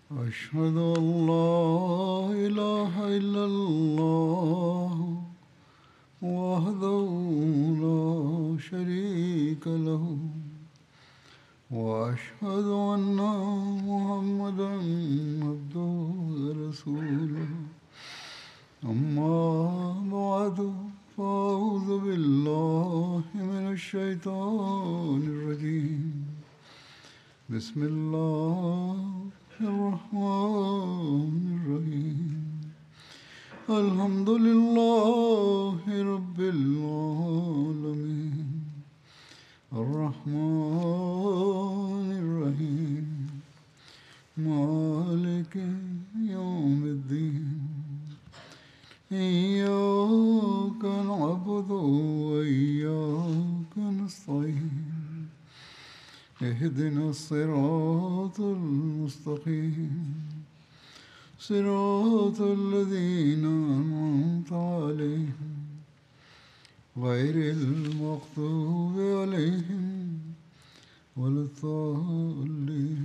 أشهد أن لا إله إلا الله وحده لا شريك له وأشهد أن محمدا عبده ورسوله أما بعد فأعوذ بالله من الشيطان الرجيم بسم الله الرحمن الرحيم الحمد لله رب العالمين الرحمن الرحيم مالك يوم الدين إياك نعبد وإياك نستعين اهدنا الصراط المستقيم صراط الذين أنعمت عليهم غير المغضوب عليهم ولا الضالين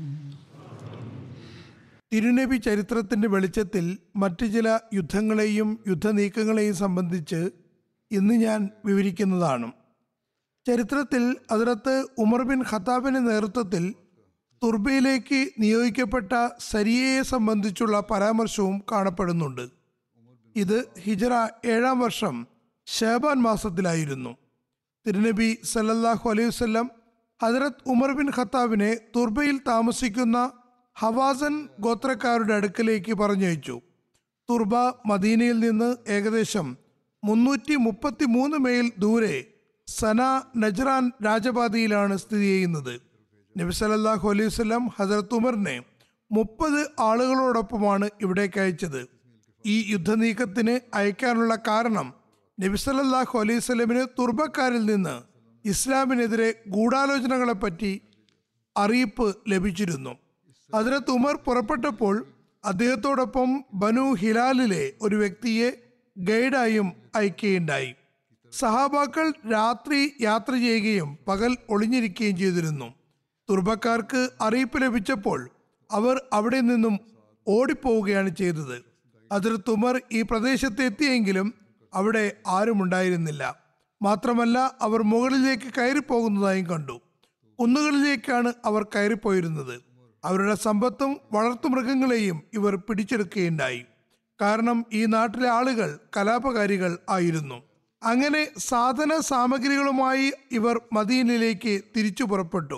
തിരുനബി ചരിത്രത്തിന്റെ വെളിച്ചത്തിൽ മറ്റു ചില യുദ്ധങ്ങളെയും യുദ്ധനീക്കങ്ങളെയും സംബന്ധിച്ച് ഇന്ന് ഞാൻ വിവരിക്കുന്നതാണ് ചരിത്രത്തിൽ അതിലത്ത് ഉമർ ബിൻ ഖത്താബിന്റെ നേതൃത്വത്തിൽ തുർബയിലേക്ക് നിയോഗിക്കപ്പെട്ട സരിയയെ സംബന്ധിച്ചുള്ള പരാമർശവും കാണപ്പെടുന്നുണ്ട് ഇത് ഹിജറ ഏഴാം വർഷം ഷേബാൻ മാസത്തിലായിരുന്നു തിരുനബി സല്ലല്ലാഹു അലൈഹി വസല്ലം ഹജറത്ത് ഉമർ ബിൻ ഖത്താബിനെ തുർബയിൽ താമസിക്കുന്ന ഹവാസൻ ഗോത്രക്കാരുടെ അടുക്കലേക്ക് പറഞ്ഞയച്ചു തുർബ മദീനയിൽ നിന്ന് ഏകദേശം മുന്നൂറ്റി മുപ്പത്തി മൂന്ന് മൈൽ ദൂരെ സന നജ്റാൻ രാജപാതയിലാണ് സ്ഥിതി ചെയ്യുന്നത് നബി സല്ലല്ലാഹു അലൈഹി വസല്ലം ഹജറത്ത് ഉമറിനെ മുപ്പത് ആളുകളോടൊപ്പമാണ് ഇവിടേക്ക് അയച്ചത് ഈ യുദ്ധനീക്കത്തിന് അയക്കാനുള്ള കാരണം നബി സല്ലല്ലാഹു അലൈഹി വസല്ലമിന് തുർബക്കാരിൽ നിന്ന് ഇസ്ലാമിനെതിരെ ഗൂഢാലോചനകളെപ്പറ്റി അറിയിപ്പ് ലഭിച്ചിരുന്നു അതിനകത്ത് ഉമർ പുറപ്പെട്ടപ്പോൾ അദ്ദേഹത്തോടൊപ്പം ബനു ഹിലാലിലെ ഒരു വ്യക്തിയെ ഗൈഡായും അയക്കുകയുണ്ടായി സഹാബാക്കൾ രാത്രി യാത്ര ചെയ്യുകയും പകൽ ഒളിഞ്ഞിരിക്കുകയും ചെയ്തിരുന്നു തുർബക്കാർക്ക് അറിയിപ്പ് ലഭിച്ചപ്പോൾ അവർ അവിടെ നിന്നും ഓടിപ്പോവുകയാണ് ചെയ്തത് അതിൽ തുമർ ഈ പ്രദേശത്ത് എത്തിയെങ്കിലും അവിടെ ആരുമുണ്ടായിരുന്നില്ല മാത്രമല്ല അവർ മുകളിലേക്ക് കയറിപ്പോകുന്നതായും കണ്ടു കുന്നുകളിലേക്കാണ് അവർ കയറിപ്പോയിരുന്നത് അവരുടെ സമ്പത്തും വളർത്തുമൃഗങ്ങളെയും ഇവർ പിടിച്ചെടുക്കുകയുണ്ടായി കാരണം ഈ നാട്ടിലെ ആളുകൾ കലാപകാരികൾ ആയിരുന്നു അങ്ങനെ സാധന സാമഗ്രികളുമായി ഇവർ മദീനയിലേക്ക് തിരിച്ചു പുറപ്പെട്ടു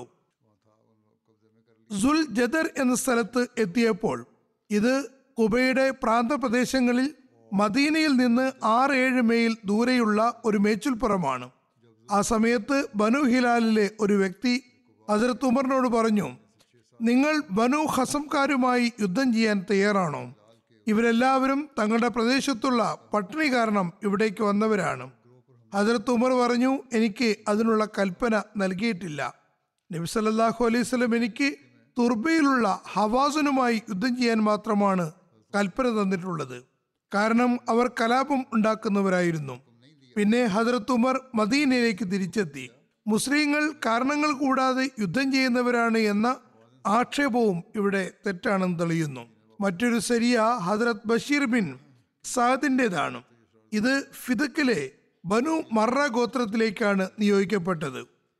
സുൽ ജദർ എന്ന സ്ഥലത്ത് എത്തിയപ്പോൾ ഇത് കുബയുടെ പ്രാന്തപ്രദേശങ്ങളിൽ മദീനയിൽ നിന്ന് ആറ് ഏഴ് മൈൽ ദൂരെയുള്ള ഒരു മേച്ചിൽപ്പുറമാണ് ആ സമയത്ത് ബനു ഹിലാലിലെ ഒരു വ്യക്തി ഹസരത്ത് ഉമറിനോട് പറഞ്ഞു നിങ്ങൾ ബനു ഹസംകാരുമായി യുദ്ധം ചെയ്യാൻ തയ്യാറാണോ ഇവരെല്ലാവരും തങ്ങളുടെ പ്രദേശത്തുള്ള പട്ടിണി കാരണം ഇവിടേക്ക് വന്നവരാണ് ഹജറത്ത് ഉമർ പറഞ്ഞു എനിക്ക് അതിനുള്ള കൽപ്പന നൽകിയിട്ടില്ല നബി സല്ലല്ലാഹു അലൈഹി സ്വലം എനിക്ക് തുർബയിലുള്ള ഹവാസനുമായി യുദ്ധം ചെയ്യാൻ മാത്രമാണ് കൽപ്പന തന്നിട്ടുള്ളത് കാരണം അവർ കലാപം ഉണ്ടാക്കുന്നവരായിരുന്നു പിന്നെ ഹജറത്ത് ഉമർ മദീനയിലേക്ക് തിരിച്ചെത്തി മുസ്ലിങ്ങൾ കാരണങ്ങൾ കൂടാതെ യുദ്ധം ചെയ്യുന്നവരാണ് എന്ന ആക്ഷേപവും ഇവിടെ തെറ്റാണെന്ന് തെളിയുന്നു മറ്റൊരു സരിയ ഹജറത്ത് ബഷീർ ബിൻ സാദിൻ്റെതാണ് ഇത് ഫിദക്കിലെ ബനു മറ ഗോത്രത്തിലേക്കാണ് നിയോഗിക്കപ്പെട്ടത്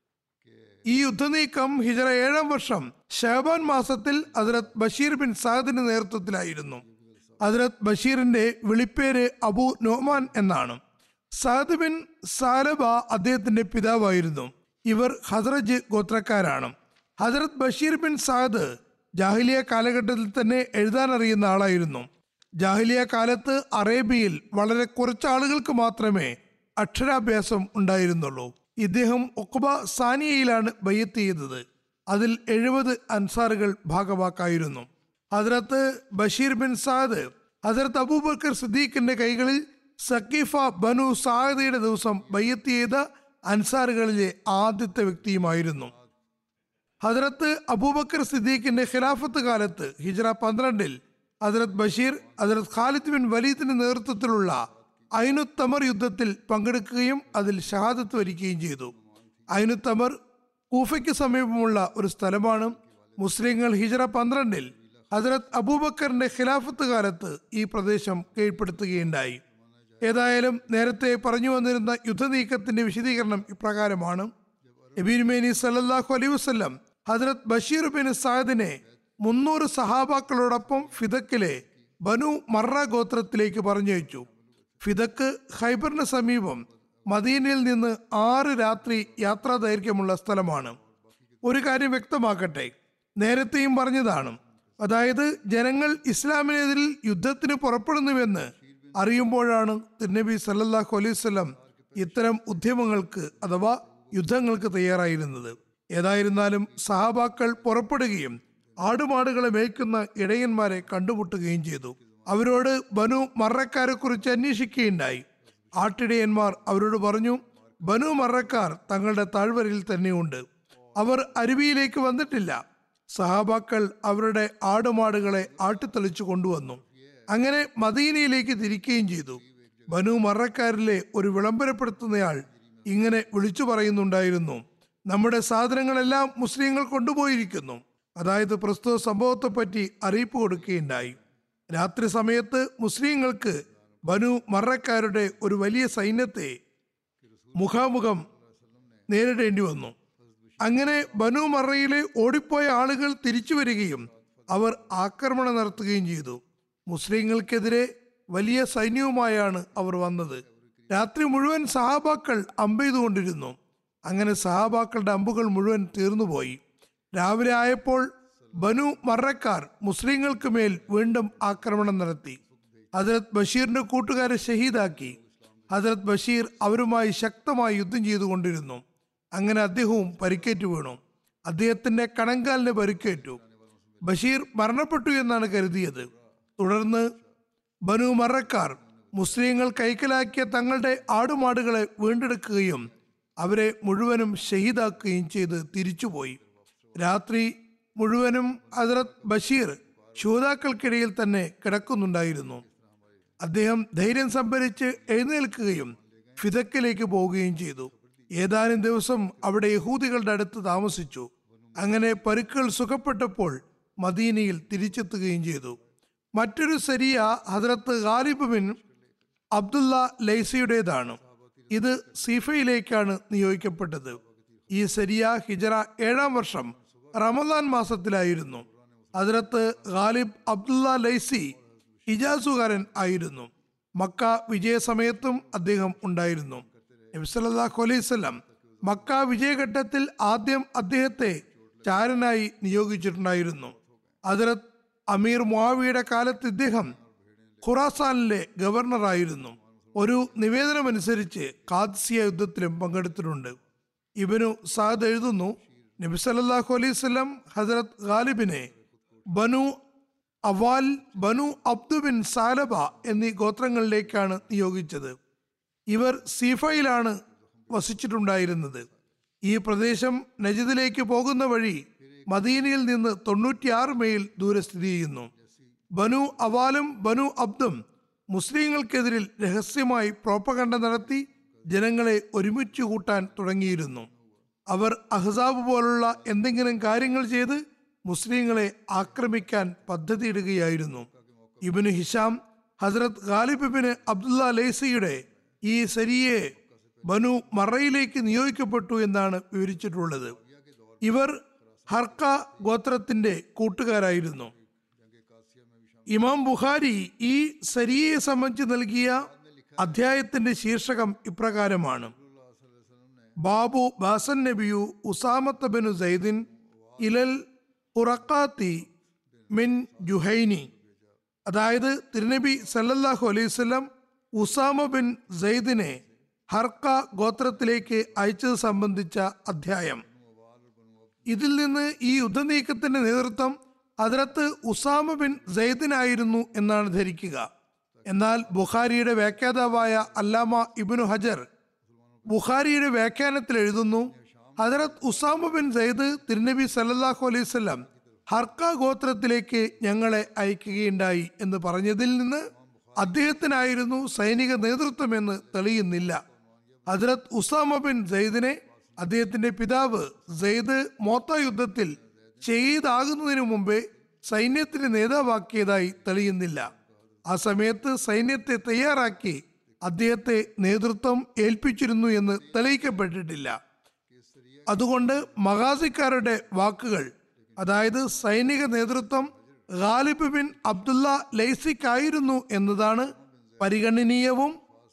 ഈ യുദ്ധനീക്കം ഹിജറ ഏഴാം വർഷം ഷഹബാൻ മാസത്തിൽ ഹജറത്ത് ബഷീർ ബിൻ സാദിന്റെ നേതൃത്വത്തിലായിരുന്നു ഹജറത്ത് ബഷീറിന്റെ വിളിപ്പേര് അബു നോമാൻ എന്നാണ് സാദ് ബിൻ സാലബ അദ്ദേഹത്തിന്റെ പിതാവായിരുന്നു ഇവർ ഹസ്രജ് ഗോത്രക്കാരാണ് ഹജറത്ത് ബഷീർ ബിൻ സാദ് ജാഹിലിയ കാലഘട്ടത്തിൽ തന്നെ എഴുതാൻ അറിയുന്ന ആളായിരുന്നു ജാഹിലിയ കാലത്ത് അറേബ്യയിൽ വളരെ കുറച്ച് ആളുകൾക്ക് മാത്രമേ അക്ഷരാഭ്യാസം ഉണ്ടായിരുന്നുള്ളൂ ഇദ്ദേഹം ഒക്കുബ സാനിയയിലാണ് ബയ്യത്ത് ചെയ്തത് അതിൽ എഴുപത് അൻസാറുകൾ ഭാഗവാക്കായിരുന്നു ഹജറത്ത് ബഷീർ ബിൻ സാദ് ഹജറത്ത് അബൂബക്കർ സിദ്ദീഖിന്റെ കൈകളിൽ സക്കീഫ ബനു സാദയുടെ ദിവസം ബയ്യത്ത് ചെയ്ത അൻസാറുകളിലെ ആദ്യത്തെ വ്യക്തിയുമായിരുന്നു ഹജറത്ത് അബൂബക്കർ സിദ്ദീഖിന്റെ ഖിലാഫത്ത് കാലത്ത് ഹിജ്റ പന്ത്രണ്ടിൽ ഹജറത്ത് ബഷീർ ഹജറത്ത് ഖാലിദ് ബിൻ വലീദിന്റെ നേതൃത്വത്തിലുള്ള ഐനുത്തമർ യുദ്ധത്തിൽ പങ്കെടുക്കുകയും അതിൽ ഷഹാദത്ത് വരിക്കുകയും ചെയ്തു ഐനുത്തമർ കൂഫയ്ക്ക് സമീപമുള്ള ഒരു സ്ഥലമാണ് മുസ്ലിങ്ങൾ ഹിജറ പന്ത്രണ്ടിൽ ഹജറത് അബൂബക്കറിന്റെ ഖിലാഫത്ത് കാലത്ത് ഈ പ്രദേശം കീഴ്പ്പെടുത്തുകയുണ്ടായി ഏതായാലും നേരത്തെ പറഞ്ഞു വന്നിരുന്ന യുദ്ധനീക്കത്തിന്റെ വിശദീകരണം ഇപ്രകാരമാണ് എബീൻമേനി സല്ലല്ലാഹു അലൈഹി വസല്ലം ഹജറത് ബഷീർ ബിൻ സാദിനെ മുന്നൂറ് സഹാബാക്കളോടൊപ്പം ഫിദക്കിലെ ബനു മറ ഗോത്രത്തിലേക്ക് പറഞ്ഞയച്ചു ഫിദക്ക് ഖൈബറിന് സമീപം മദീനയിൽ നിന്ന് ആറ് രാത്രി യാത്രാ ദൈർഘ്യമുള്ള സ്ഥലമാണ് ഒരു കാര്യം വ്യക്തമാക്കട്ടെ നേരത്തെയും പറഞ്ഞതാണ് അതായത് ജനങ്ങൾ ഇസ്ലാമിനെതിരിൽ യുദ്ധത്തിന് പുറപ്പെടുന്നുവെന്ന് അറിയുമ്പോഴാണ് തിരുനബി സല്ലല്ലാഹു അലൈഹി വസല്ലം ഇത്തരം ഉദ്യമങ്ങൾക്ക് അഥവാ യുദ്ധങ്ങൾക്ക് തയ്യാറായിരുന്നത് ഏതായിരുന്നാലും സഹാബാക്കൾ പുറപ്പെടുകയും ആടുമാടുകളെ മേയ്ക്കുന്ന ഇടയന്മാരെ കണ്ടുമുട്ടുകയും ചെയ്തു അവരോട് ബനു മറക്കാരെ കുറിച്ച് അന്വേഷിക്കുകയുണ്ടായി ആട്ടിടയന്മാർ അവരോട് പറഞ്ഞു ബനു മറക്കാർ തങ്ങളുടെ താഴ്വരയിൽ തന്നെയുണ്ട് അവർ അരുവിയിലേക്ക് വന്നിട്ടില്ല സഹാബാക്കൾ അവരുടെ ആടുമാടുകളെ ആട്ടിത്തെളിച്ചു കൊണ്ടുവന്നു അങ്ങനെ മദീനയിലേക്ക് തിരിക്കുകയും ചെയ്തു ബനു മറക്കാരിലെ ഒരു വിളംബരപ്പെടുത്തുന്നയാൾ ഇങ്ങനെ വിളിച്ചു പറയുന്നുണ്ടായിരുന്നു നമ്മുടെ സാധനങ്ങളെല്ലാം മുസ്ലിങ്ങൾ കൊണ്ടുപോയിരിക്കുന്നു അതായത് പ്രസ്തുത സംഭവത്തെപ്പറ്റി അറിയിപ്പ് കൊടുക്കുകയുണ്ടായി രാത്രി സമയത്ത് മുസ്ലിങ്ങൾക്ക് ബനു മറക്കാരുടെ ഒരു വലിയ സൈന്യത്തെ മുഖാമുഖം നേരിടേണ്ടി വന്നു അങ്ങനെ ബനു മറയിലെ ഓടിപ്പോയ ആളുകൾ തിരിച്ചു വരികയും അവർ ആക്രമണം നടത്തുകയും ചെയ്തു മുസ്ലിങ്ങൾക്കെതിരെ വലിയ സൈന്യവുമായാണ് അവർ വന്നത് രാത്രി മുഴുവൻ സഹാബാക്കൾ അമ്പെയ്തുകൊണ്ടിരുന്നു അങ്ങനെ സഹാബാക്കളുടെ അമ്പുകൾ മുഴുവൻ തീർന്നുപോയി രാവിലെ ആയപ്പോൾ ബനു മറക്കാർ മുസ്ലിങ്ങൾക്ക് മേൽ വീണ്ടും ആക്രമണം നടത്തി ഹജരത് ബഷീറിന്റെ കൂട്ടുകാരെ ഷഹീദാക്കി ഹജരത് ബഷീർ അവരുമായി ശക്തമായി യുദ്ധം ചെയ്തുകൊണ്ടിരുന്നു അങ്ങനെ അദ്ദേഹവും പരിക്കേറ്റു വീണു അദ്ദേഹത്തിന്റെ കണങ്കാലിന് പരിക്കേറ്റു ബഷീർ മരണപ്പെട്ടു എന്നാണ് കരുതിയത് തുടർന്ന് ബനു മറക്കാർ മുസ്ലിങ്ങൾ കൈക്കലാക്കിയ തങ്ങളുടെ ആടുമാടുകളെ വീണ്ടെടുക്കുകയും അവരെ മുഴുവനും ഷഹീദാക്കുകയും ചെയ്ത് തിരിച്ചുപോയി രാത്രി മുഴുവനും ഹജറത് ബഷീർ ശൂതാക്കൾക്കിടയിൽ തന്നെ കിടക്കുന്നുണ്ടായിരുന്നു അദ്ദേഹം ധൈര്യം സംഭരിച്ച് എഴുന്നേൽക്കുകയും ഫിദക്കിലേക്ക് പോവുകയും ചെയ്തു ഏതാനും ദിവസം അവിടെ യഹൂദികളുടെ അടുത്ത് താമസിച്ചു അങ്ങനെ പരുക്കൾ സുഖപ്പെട്ടപ്പോൾ മദീനയിൽ തിരിച്ചെത്തുകയും ചെയ്തു മറ്റൊരു സരിയ ഹദ്രത്ത് ഗാലിബ് ബിൻ അബ്ദുള്ള ലൈസയുടേതാണ് ഇത് സീഫയിലേക്കാണ് നിയോഗിക്കപ്പെട്ടത് ഈ സരിയ ഹിജറ ഏഴാം വർഷം റമദാൻ മാസത്തിലായിരുന്നു ഹദ്രത്ത് ഗാലിബ് അബ്ദുള്ള ലൈസി ഹിജാസുകാരൻ ആയിരുന്നു മക്ക വിജയസമയത്തും അദ്ദേഹം ഉണ്ടായിരുന്നു നബിസല്ലാഹു അലൈവല്ലം മക്ക വിജയഘട്ടത്തിൽ ആദ്യം അദ്ദേഹത്തെ ചാരനായി നിയോഗിച്ചിട്ടുണ്ടായിരുന്നു ഹദ്രത്ത് അമീർ മുആവിയുടെ കാലത്ത് ഇദ്ദേഹം ഖുറാസാനിലെ ഗവർണറായിരുന്നു ഒരു നിവേദനമനുസരിച്ച് കാദ്സിയ യുദ്ധത്തിലും പങ്കെടുത്തിട്ടുണ്ട് ഇബനു സാദ് എഴുതുന്നു നബി സല്ലല്ലാഹു അലൈഹി വസല്ലം ഹസരത് ഗാലിബിനെ ബനു അവാൽ ബനു അബ്ദു ബിൻ സാലബ എന്നീ ഗോത്രങ്ങളിലേക്കാണ് നിയോഗിച്ചത് ഇവർ സീഫയിലാണ് വസിച്ചിട്ടുണ്ടായിരുന്നത് ഈ പ്രദേശം നജിദിലേക്ക് പോകുന്ന വഴി മദീനയിൽ നിന്ന് തൊണ്ണൂറ്റിയാറ് മൈൽ ദൂരെ സ്ഥിതി ചെയ്യുന്നു ബനു അവാലും ബനു അബ്ദും മുസ്ലിങ്ങൾക്കെതിരിൽ രഹസ്യമായി പ്രോപ്പകണ്ഡ നടത്തി ജനങ്ങളെ ഒരുമിച്ച് കൂട്ടാൻ തുടങ്ങിയിരുന്നു അവർ അഹ്സാബ് പോലുള്ള എന്തെങ്കിലും കാര്യങ്ങൾ ചെയ്ത് മുസ്ലിങ്ങളെ ആക്രമിക്കാൻ പദ്ധതിയിടുകയായിരുന്നു ഇബിന് ഹിഷാം ഹസ്രത് ഗാലിബിബിന് അബ്ദുള്ള ലേസിയുടെ ഈ സരിയെ ബനു മറയിലേക്ക് നിയോഗിക്കപ്പെട്ടു എന്നാണ് വിവരിച്ചിട്ടുള്ളത് ഇവർ ഹർക്ക ഗോത്രത്തിന്റെ കൂട്ടുകാരായിരുന്നു ഇമാം ബുഖാരി ഈ സരിയെ സംബന്ധിച്ച് നൽകിയ അധ്യായത്തിന്റെ ശീർഷകം ഇപ്രകാരമാണ് ബാബു ബാസൻ നബിയു ഉസാമത്ത് ബിനു സൈദിൻ ഇലൽ ഉറക്കാത്തി മിൻ ജുഹൈനി അതായത് തിരുനബി സല്ലല്ലാഹു അലൈഹി വസല്ലം ഉസാമ ബിൻ സൈദിനെ ഹർക്ക ഗോത്രത്തിലേക്ക് അയച്ചത് സംബന്ധിച്ച അധ്യായം ഇതിൽ നിന്ന് ഈ യുദ്ധനീക്കത്തിന്റെ നേതൃത്വം അതിനകത്ത് ഉസാമ ബിൻ സൈദിനായിരുന്നു എന്നാണ് ധരിക്കുക എന്നാൽ ബുഖാരിയുടെ വ്യാഖ്യാതാവായ അല്ലാമ ഇബിനു ഹജർ ബുഖാരിയുടെ വ്യാഖ്യാനത്തിൽ എഴുതുന്നു ഹജറത്ത് ഉസാമ ബിൻ സയ്യിദ് തിരുനബി സല്ലല്ലാഹു അലൈഹി വസല്ലം ഹർക്ക ഗോത്രത്തിലേക്ക് ഞങ്ങളെ അയക്കുകയുണ്ടായി എന്ന് പറഞ്ഞതിൽ നിന്ന് അദ്ദേഹത്തിനായിരുന്നു സൈനിക നേതൃത്വമെന്ന് തെളിയുന്നില്ല ഹജറത്ത് ഉസാമ ബിൻ സയ്യിദിനെ അദ്ദേഹത്തിന്റെ പിതാവ് സയ്യിദ് മോത്ത യുദ്ധത്തിൽ ഷഹീദാകുന്നതിനു മുമ്പേ സൈന്യത്തിന് നേതാവാക്കിയതായി തെളിയുന്നില്ല ആ സമയത്ത് സൈന്യത്തെ തയ്യാറാക്കി അദ്ദേഹത്തെ നേതൃത്വം ഏൽപ്പിച്ചിരുന്നു എന്ന് തെളിയിക്കപ്പെട്ടിട്ടില്ല അതുകൊണ്ട് മഹാസിക്കാരുടെ വാക്കുകൾ അതായത് സൈനിക നേതൃത്വം ഗാലിബ് ബിൻ അബ്ദുള്ള ലൈസിക്കായിരുന്നു എന്നതാണ് പരിഗണനീയവും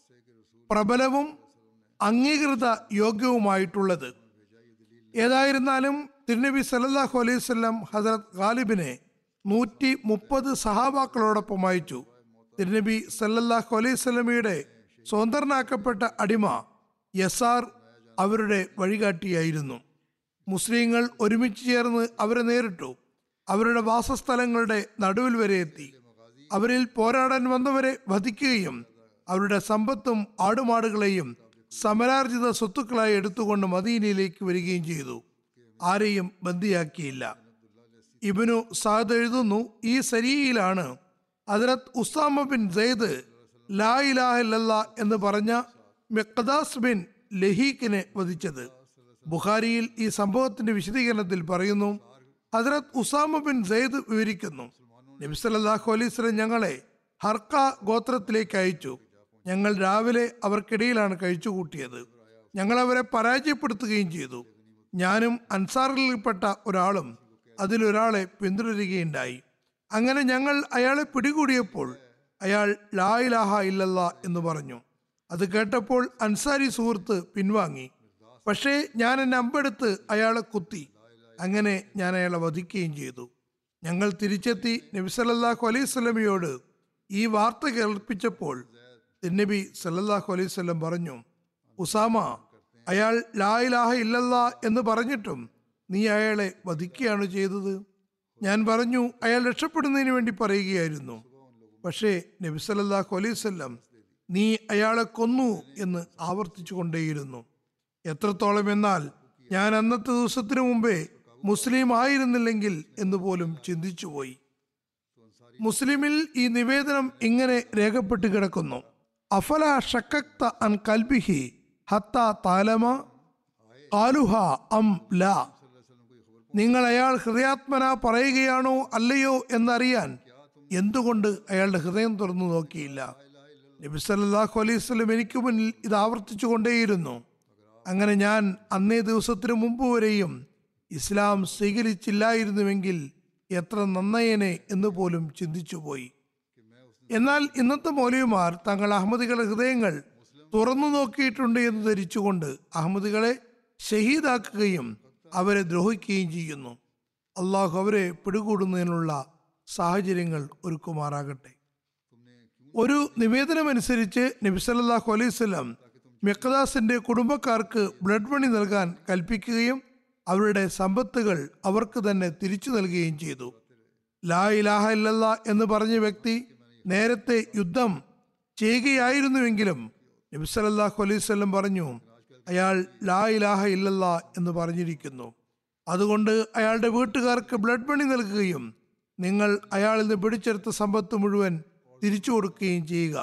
പ്രബലവും അംഗീകൃത യോഗ്യവുമായിട്ടുള്ളത് ഏതായിരുന്നാലും തിരുനബി സല്ലല്ലാഹു അലൈഹി വസല്ലം ഹസരത് ഗാലിബിനെ നൂറ്റി മുപ്പത് സഹാബാക്കളോടൊപ്പം അയച്ചു തിരുനബി സല്ലല്ലാഹു അലൈഹി വസല്ലമയുടെ സ്വതന്ത്രനാക്കപ്പെട്ട അടിമ യസാർ അവരുടെ വഴികാട്ടിയായിരുന്നു മുസ്ലിങ്ങൾ ഒരുമിച്ച് ചേർന്ന് അവരെ നേരിട്ടു അവരുടെ വാസസ്ഥലങ്ങളുടെ നടുവിൽ വരെ എത്തി അവരിൽ പോരാടാൻ വന്നവരെ വധിക്കുകയും അവരുടെ സമ്പത്തും ആടുമാടുകളെയും സമരാർജിത സ്വത്തുക്കളായി എടുത്തുകൊണ്ട് മദീനയിലേക്ക് വരികയും ചെയ്തു ആരെയും ബന്ദിയാക്കിയില്ല ഇബിനു സാദ് എഴുതുന്നു ഈ സരിയയിലാണ് ഹജറത്ത് ഉസാമ ബിൻ സെയ്ദ് ലാ ഇലാഹില്ല എന്ന് പറഞ്ഞ മെക്കദാസ് ബിൻ ലഹീഖിനെ വധിച്ചത് ബുഖാരിയിൽ ഈ സംഭവത്തിന്റെ വിശദീകരണത്തിൽ പറയുന്നു ഹജറത്ത് ഉസാമ ബിൻ സെയ്ദ് വിവരിക്കുന്നു നബി സല്ലല്ലാഹു അലൈഹി വസല്ലം ഞങ്ങളെ ഹർക്ക ഗോത്രത്തിലേക്ക് അയച്ചു ഞങ്ങൾ രാവിലെ അവർക്കിടയിലാണ് കഴിച്ചുകൂട്ടിയത് ഞങ്ങൾ അവരെ പരാജയപ്പെടുത്തുകയും ചെയ്തു ഞാനും അൻസാറിൽപ്പെട്ട ഒരാളും അതിലൊരാളെ പിന്തുടരുകയുണ്ടായി അങ്ങനെ ഞങ്ങൾ അയാളെ പിടികൂടിയപ്പോൾ അയാൾ ലാ ഇലാഹ ഇല്ലല്ല എന്ന് പറഞ്ഞു അത് കേട്ടപ്പോൾ അൻസാരി സുഹൃത്ത് പിൻവാങ്ങി പക്ഷേ ഞാൻ എന്നെ അമ്പെടുത്ത് അയാളെ കുത്തി അങ്ങനെ ഞാൻ അയാളെ വധിക്കുകയും ചെയ്തു ഞങ്ങൾ തിരിച്ചെത്തി നബി സല്ലല്ലാഹു അലൈഹി സ്വലമയോട് ഈ വാർത്ത കേൾപ്പിച്ചപ്പോൾ നബി സല്ലല്ലാഹു അലൈഹി വസല്ലം പറഞ്ഞു ഉസാമ അയാൾ ലാ ഇലാഹ ഇല്ലല്ല എന്ന് പറഞ്ഞിട്ടും നീ അയാളെ വധിക്കുകയാണ് ചെയ്തത് ഞാൻ പറഞ്ഞു അയാൾ രക്ഷപ്പെടുന്നതിന് വേണ്ടി പറയുകയായിരുന്നു പക്ഷേ നബി സല്ലല്ലാഹു അലൈഹി വസല്ലം നീ അയാളെ കൊന്നു എന്ന് ആവർത്തിച്ചു കൊണ്ടേയിരുന്നു എത്രത്തോളം എന്നാൽ ഞാൻ അന്നത്തെ ദിവസത്തിനു മുമ്പേ മുസ്ലിം ആയിരുന്നില്ലെങ്കിൽ എന്ന് പോലും ചിന്തിച്ചുപോയി മുസ്ലിമിൽ ഈ നിവേദനം ഇങ്ങനെ രേഖപ്പെട്ട് കിടക്കുന്നു അഫല ഷക്കക്ത അൻ കൽബിഹി ഹത്ത താലമ കാലുഹ അം ല നിങ്ങൾ അയാൾ ഹൃദയാത്മന പറയുകയാണോ അല്ലയോ എന്നറിയാൻ എന്തുകൊണ്ട് അയാളുടെ ഹൃദയം തുറന്നു നോക്കിയില്ല നബി സല്ലല്ലാഹു അലൈഹി വസല്ലം എനിക്ക് മുന്നിൽ ഇത് ആവർത്തിച്ചു കൊണ്ടേയിരുന്നു അങ്ങനെ ഞാൻ അന്നേ ദിവസത്തിനു മുമ്പ് വരെയും ഇസ്ലാം സ്വീകരിച്ചില്ലായിരുന്നുവെങ്കിൽ എത്ര നന്നയനെ എന്ന് പോലും ചിന്തിച്ചുപോയി എന്നാൽ ഇന്നത്തെ മൗലവിമാർ തങ്ങൾ അഹമ്മദികളുടെ ഹൃദയങ്ങൾ തുറന്നു നോക്കിയിട്ടുണ്ട് എന്ന് ധരിച്ചുകൊണ്ട് അഹമ്മദികളെ ഷഹീദാക്കുകയും അവരെ ദ്രോഹിക്കുകയും ചെയ്യുന്നു അള്ളാഹു അവരെ പിടികൂടുന്നതിനുള്ള സാഹചര്യങ്ങൾ ഒരുക്കുമാറാകട്ടെ ഒരു നിവേദനമനുസരിച്ച് നബി സല്ലല്ലാഹു അലൈഹി വസല്ലം മെക്കദാസിന്റെ കുടുംബക്കാർക്ക് ബ്ലഡ് മണി നൽകാൻ കൽപ്പിക്കുകയും അവരുടെ സമ്പത്തുകൾ അവർക്ക് തന്നെ തിരിച്ചു നൽകുകയും ചെയ്തു ലാ ഇലാഹ ഇല്ലല്ല എന്ന് പറഞ്ഞ വ്യക്തി നേരത്തെ യുദ്ധം ചെയ്യുകയായിരുന്നുവെങ്കിലും നബി സല്ലല്ലാഹു അലൈഹി വസല്ലം പറഞ്ഞു അയാൾ ലാ ഇലാഹ ഇല്ലല്ല എന്ന് പറഞ്ഞിരിക്കുന്നു അതുകൊണ്ട് അയാളുടെ വീട്ടുകാർക്ക് ബ്ലഡ് മണി നൽകുകയും നിങ്ങൾ അയാളിൽ നിന്ന് പിടിച്ചെടുത്ത സമ്പത്ത് മുഴുവൻ തിരിച്ചു കൊടുക്കുകയും ചെയ്യുക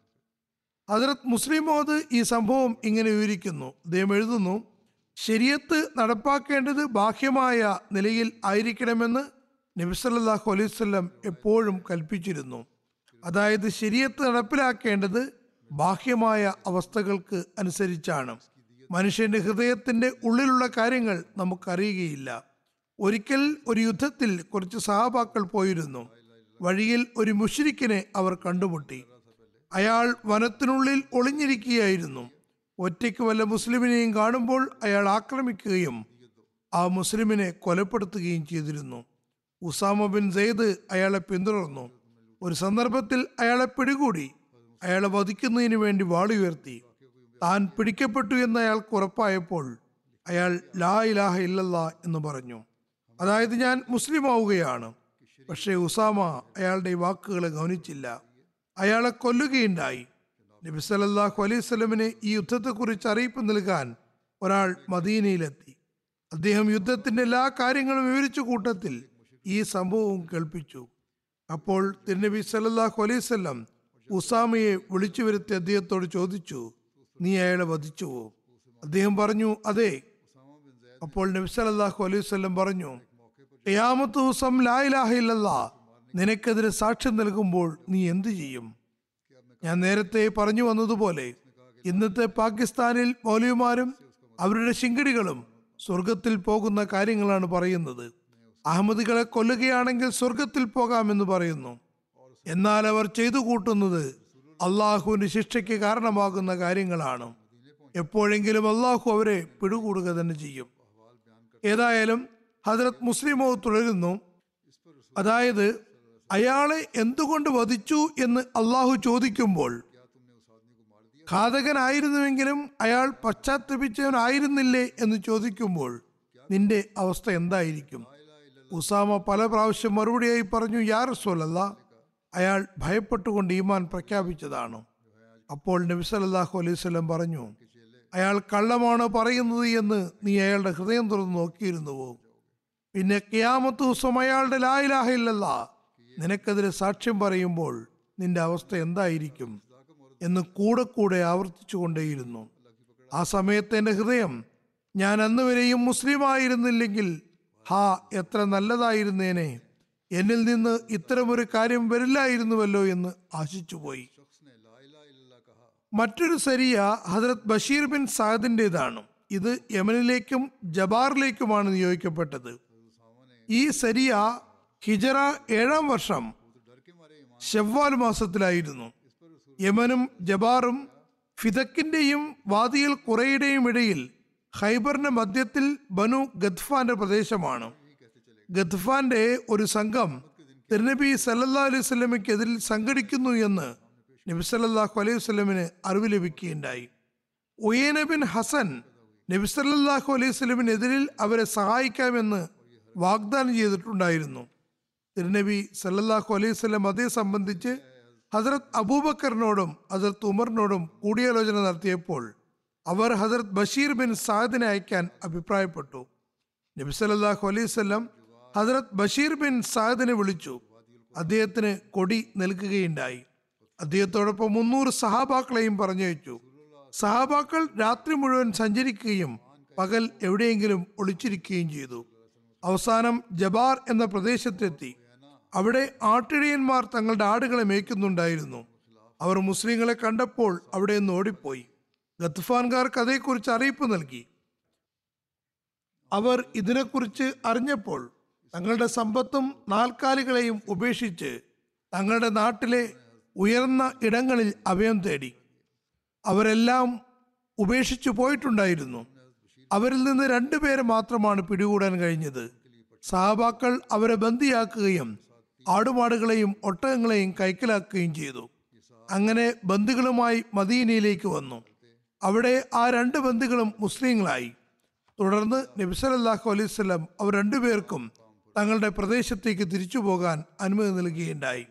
ഹജറത് മുസ്ലിം മോദ് ഈ സംഭവം ഇങ്ങനെ വിവരിക്കുന്നു അദ്ദേഹം എഴുതുന്നു ശരിയത്ത് നടപ്പാക്കേണ്ടത് ബാഹ്യമായ നിലയിൽ ആയിരിക്കണമെന്ന് നബി സല്ലല്ലാഹു അലൈഹി വസല്ലം എപ്പോഴും കൽപ്പിച്ചിരുന്നു അതായത് ശരിയത്ത് നടപ്പിലാക്കേണ്ടത് ബാഹ്യമായ അവസ്ഥകൾക്ക് അനുസരിച്ചാണ് മനുഷ്യന്റെ ഹൃദയത്തിന്റെ ഉള്ളിലുള്ള കാര്യങ്ങൾ നമുക്കറിയുകയില്ല ഒരിക്കൽ ഒരു യുദ്ധത്തിൽ കുറച്ച് സഹാബാക്കൾ പോയിരുന്നു വഴിയിൽ ഒരു മുഷ്രിക്കിനെ അവർ കണ്ടുമുട്ടി അയാൾ വനത്തിനുള്ളിൽ ഒളിഞ്ഞിരിക്കുകയായിരുന്നു ഒറ്റയ്ക്ക് വല്ല മുസ്ലിമിനെയും കാണുമ്പോൾ അയാൾ ആക്രമിക്കുകയും ആ മുസ്ലിമിനെ കൊലപ്പെടുത്തുകയും ചെയ്തിരുന്നു ഉസാമ ബിൻ സെയ്ദ് അയാളെ പിന്തുടർന്നു ഒരു സന്ദർഭത്തിൽ അയാളെ പിടികൂടി അയാളെ വധിക്കുന്നതിന് വേണ്ടി വാളി ഉയർത്തി താൻ പിടിക്കപ്പെട്ടു എന്ന് അയാൾക്ക് ഉറപ്പായപ്പോൾ അയാൾ ലാ ഇലാഹ ഇല്ലല്ല എന്ന് പറഞ്ഞു അതായത് ഞാൻ മുസ്ലിം ആവുകയാണ് പക്ഷേ ഉസാമ അയാളുടെ ഈ വാക്കുകളെ ഗൗനിച്ചില്ല അയാളെ കൊല്ലുകയുണ്ടായി നബി സല്ലല്ലാഹു അലൈഹി സ്വലമിന് ഈ യുദ്ധത്തെക്കുറിച്ച് അറിയിപ്പ് നൽകാൻ ഒരാൾ മദീനയിലെത്തി അദ്ദേഹം യുദ്ധത്തിന്റെ എല്ലാ കാര്യങ്ങളും വിവരിച്ച കൂട്ടത്തിൽ ഈ സംഭവവും കേൾപ്പിച്ചു അപ്പോൾ തിരുനബി സല്ലല്ലാഹു അലൈഹി വസല്ലം ഉസാമയെ വിളിച്ചു വരുത്തി അദ്ദേഹത്തോട് ചോദിച്ചു നീ അയാളെ വധിച്ചുവോ അദ്ദേഹം പറഞ്ഞു അതെ അപ്പോൾ നബി സല്ലല്ലാഹു അലൈഹി വസല്ലം പറഞ്ഞു ഖിയാമത്ത് ദിവസം ലായിലാഹില്ല നിനക്കെതിരെ സാക്ഷ്യം നൽകുമ്പോൾ നീ എന്തു ചെയ്യും ഞാൻ നേരത്തെ പറഞ്ഞു വന്നതുപോലെ ഇന്നത്തെ പാകിസ്ഥാനിൽ മൗലവിമാരും അവരുടെ ശിങ്കടികളും സ്വർഗത്തിൽ പോകുന്ന കാര്യങ്ങളാണ് പറയുന്നത് അഹമ്മദികളെ കൊല്ലുകയാണെങ്കിൽ സ്വർഗത്തിൽ പോകാമെന്ന് പറയുന്നു എന്നാൽ അവർ ചെയ്തു കൂട്ടുന്നത് അള്ളാഹുവിന്റെ ശിക്ഷയ്ക്ക് കാരണമാകുന്ന കാര്യങ്ങളാണ് എപ്പോഴെങ്കിലും അള്ളാഹു അവരെ പിടികൂടുക തന്നെ ചെയ്യും ഏതായാലും ഹജറത് മുസ്ലിമോ തുടരുന്നു അതായത് അയാളെ എന്തുകൊണ്ട് വധിച്ചു എന്ന് അള്ളാഹു ചോദിക്കുമ്പോൾ ഘാതകനായിരുന്നുവെങ്കിലും അയാൾ പശ്ചാത്തപിച്ചവനായിരുന്നില്ലേ എന്ന് ചോദിക്കുമ്പോൾ നിന്റെ അവസ്ഥ എന്തായിരിക്കും ഉസാമ പല പ്രാവശ്യം മറുപടിയായി പറഞ്ഞു യാ റസൂലല്ല അയാൾ ഭയപ്പെട്ടുകൊണ്ട് ഈമാൻ പ്രഖ്യാപിച്ചതാണ് അപ്പോൾ നബി സല്ലല്ലാഹു അലൈഹി വസല്ലം പറഞ്ഞു അയാൾ കള്ളമാണ് പറയുന്നത് എന്ന് നീ അയാളുടെ ഹൃദയം തുറന്ന് നോക്കിയിരുന്നുവോ പിന്നെ കിയാമത്ത് ദിവസം അയാളുടെ ലായിലാഹില്ലല്ല നിനക്കെതിരെ സാക്ഷ്യം പറയുമ്പോൾ നിന്റെ അവസ്ഥ എന്തായിരിക്കും എന്ന് കൂടെ കൂടെ ആവർത്തിച്ചുകൊണ്ടേയിരുന്നു ആ സമയത്ത് എൻ്റെ ഹൃദയം ഞാൻ അന്ന് വരെയും മുസ്ലിമായിരുന്നില്ലെങ്കിൽ ഹാ എത്ര നല്ലതായിരുന്നേനെ എന്നിൽ നിന്ന് ഇത്തരമൊരു കാര്യം വരില്ലായിരുന്നുവല്ലോ എന്ന് ആശിച്ചുപോയി മറ്റൊരു സരിയ ഹജറത് ബഷീർ ബിൻ സാദിൻ്റെതാണ് ഇത് യമനിലേക്കും ജബാറിലേക്കുമാണ് നിയോഗിക്കപ്പെട്ടത് ഈ സരിയ ഹിജറ ഏഴാം വർഷം ഷവ്വാൽ മാസത്തിലായിരുന്നു യമനും ജബാറും ഫിദക്കിന്റെയും വാദിയിൽ കുറയുടെയും ഇടയിൽ ഖൈബറിന്റെ മധ്യത്തിൽ ബനു ഗദ്ഫാന്റെ പ്രദേശമാണ് ഗദ്ഫാന്റെ ഒരു സംഘം തിരുനബി സല്ലല്ലാ അലൈഹി സ്വലമയ്ക്കെതിരിൽ സംഘടിക്കുന്നു എന്ന് നബി സല്ലല്ലാഹു അലൈഹി വസല്ലമിന് അറിവ് ലഭിക്കുകയുണ്ടായി ഉയേന ബിൻ ഹസൻ നബി സല്ലല്ലാഹു അലൈഹി വസല്ലമിനെതിരിൽ അവരെ സഹായിക്കാമെന്ന് വാഗ്ദാനം ചെയ്തിട്ടുണ്ടായിരുന്നു തിരുനബി സല്ലല്ലാഹു അലൈഹി വസല്ലം അതേ സംബന്ധിച്ച് ഹസരത് അബൂബക്കറിനോടും ഹസരത് ഉമറിനോടും കൂടിയാലോചന നടത്തിയപ്പോൾ അവർ ഹസരത് ബഷീർ ബിൻ സാദിനെ അയക്കാൻ അഭിപ്രായപ്പെട്ടു നബി സല്ലല്ലാഹു അലൈഹി വസല്ലം ഹസരത് ബഷീർ ബിൻ സാദിനെ വിളിച്ചു അദ്ദേഹത്തിന് കൊടി നൽകുകയുണ്ടായി അദ്ദേഹത്തോടൊപ്പം മുന്നൂറ് സഹാബാക്കളെയും പറഞ്ഞയച്ചു സഹാബാക്കൾ രാത്രി മുഴുവൻ സഞ്ചരിക്കുകയും പകൽ എവിടെയെങ്കിലും ഒളിച്ചിരിക്കുകയും ചെയ്തു അവസാനം ജബാർ എന്ന പ്രദേശത്തെത്തി അവിടെ ആട്ടിടയന്മാർ തങ്ങളുടെ ആടുകളെ മേയ്ക്കുന്നുണ്ടായിരുന്നു അവർ മുസ്ലിങ്ങളെ കണ്ടപ്പോൾ അവിടെ നിന്ന് ഓടിപ്പോയി ഗത്ഫാൻകാർക്ക് അതേക്കുറിച്ച് അറിയിപ്പ് നൽകി അവർ ഇതിനെക്കുറിച്ച് അറിഞ്ഞപ്പോൾ തങ്ങളുടെ സമ്പത്തും നാൽക്കാലികളെയും ഉപേക്ഷിച്ച് തങ്ങളുടെ നാട്ടിലെ ഉയർന്ന ഇടങ്ങളിൽ അഭയം തേടി അവരെല്ലാം ഉപേക്ഷിച്ചു പോയിട്ടുണ്ടായിരുന്നു അവരിൽ നിന്ന് രണ്ടുപേരെ മാത്രമാണ് പിടികൂടാൻ കഴിഞ്ഞത് സഹാബാക്കൾ അവരെ ബന്ദിയാക്കുകയും ആടുമാടുകളെയും ഒട്ടകങ്ങളെയും കൈക്കലാക്കുകയും ചെയ്തു അങ്ങനെ ബന്ദികളുമായി മദീനയിലേക്ക് വന്നു അവിടെ ആ രണ്ട് ബന്ദികളും മുസ്ലിങ്ങളായി തുടർന്ന് നബി സല്ലല്ലാഹു അലൈഹി വസല്ലം അവർ രണ്ടുപേർക്കും തങ്ങളുടെ പ്രദേശത്തേക്ക് തിരിച്ചു പോകാൻ അനുമതി നൽകുകയുണ്ടായി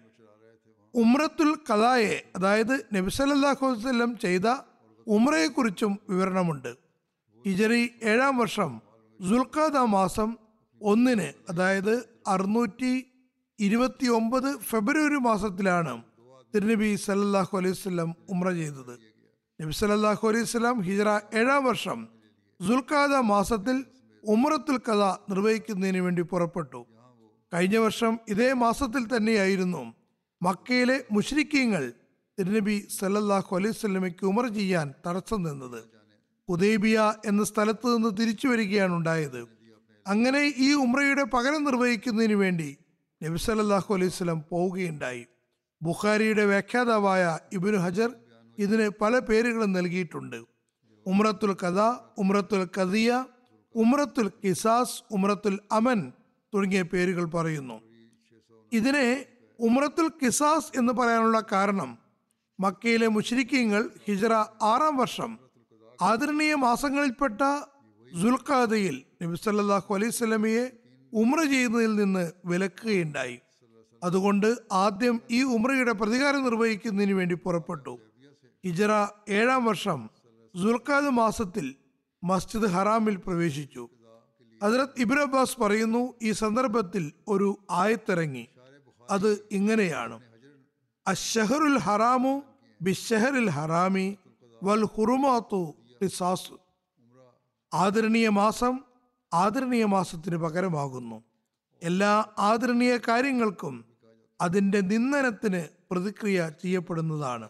ഉമ്രത്തുൽ കലായെ അതായത് നബി സല്ലല്ലാഹു അലൈഹി വസല്ലം ചെയ്ത ഉമ്രയെക്കുറിച്ചും വിവരണമുണ്ട് ഹിജറി ഏഴാം വർഷം സുൽഖാദ മാസം ഒന്നിന് അതായത് അറുന്നൂറ്റി ഇരുപത്തി ഒമ്പത് ഫെബ്രുവരി മാസത്തിലാണ് തിരുനബി സല്ലല്ലാഹു അലൈഹി വസല്ലം ഉമ്ര ചെയ്തത് നബി സല്ലല്ലാഹു അലൈഹി വസല്ലം ഹിജറ ഏഴാം വർഷം സുൽഖാദ മാസത്തിൽ ഉമ്രത്തുൽ കഥ നിർവഹിക്കുന്നതിന് വേണ്ടി പുറപ്പെട്ടു കഴിഞ്ഞ വർഷം ഇതേ മാസത്തിൽ തന്നെയായിരുന്നു മക്കയിലെ മുഷ്രിക്കീങ്ങൾ തിരുനബി സല്ലല്ലാഹു അലൈഹി വസല്ലമയ്ക്ക് ഉമർ ചെയ്യാൻ തടസ്സം നിന്നത് ഉദൈബിയ എന്ന സ്ഥലത്ത് നിന്ന് തിരിച്ചു വരികയാണ് ഉണ്ടായത് അങ്ങനെ ഈ ഉമ്രയുടെ പകരം നിർവഹിക്കുന്നതിന് വേണ്ടി നബി സല്ലല്ലാഹു അലൈഹി വസല്ലം പോവുകയുണ്ടായി ബുഖാരിയുടെ വ്യാഖ്യാതാവായ ഇബ്നു ഹജർ ഇതിന് പല പേരുകളും നൽകിയിട്ടുണ്ട് ഉമ്രത്തുൽ കഥ ഉമ്രത്തുൽ കദിയ ഉമ്രത്തുൽ കിസാസ് ഉമ്രത്തുൽ അമൻ തുടങ്ങിയ പേരുകൾ പറയുന്നു ഇതിനെ ഉമ്രത്തുൽ കിസാസ് എന്ന് പറയാനുള്ള കാരണം മക്കയിലെ മുഷ്രിക്കീങ്ങൾ ഹിജറ ആറാം വർഷം ആദരണീയ മാസങ്ങളിൽപ്പെട്ട സുൽഖാദയിൽ നബി സല്ലല്ലാഹു അലൈഹി സ്വലമിയെ ഉമ്ര ചെയ്യുന്നതിൽ നിന്ന് വിലക്കുകയുണ്ടായി അതുകൊണ്ട് ആദ്യം ഈ ഉമ്രയുടെ പ്രതികാരം നിർവഹിക്കുന്നതിന് വേണ്ടി പുറപ്പെട്ടു ഹിജറ ഏഴാം വർഷം സുൽഖാദ് മാസത്തിൽ മസ്ജിദ് ഹറാമിൽ പ്രവേശിച്ചു ഹജറത് ഇബ്ൻ അബ്ബാസ് പറയുന്നു ഈ സന്ദർഭത്തിൽ ഒരു ആയത്തിറങ്ങി അത് ഇങ്ങനെയാണ് അഷഹറുൽ ഹറാമു ബിഷഹറിൽ ഹറാമി വൽ ഹുറുമാത്തു ഖിസാസ് ആദരണീയ മാസം ആദരണീയ മാസത്തിന് പകരമാകുന്നു എല്ലാ ആദരണീയ കാര്യങ്ങൾക്കും അതിന്റെ നിന്ദനത്തിന് പ്രതിക്രിയ ചെയ്യപ്പെടുന്നതാണ്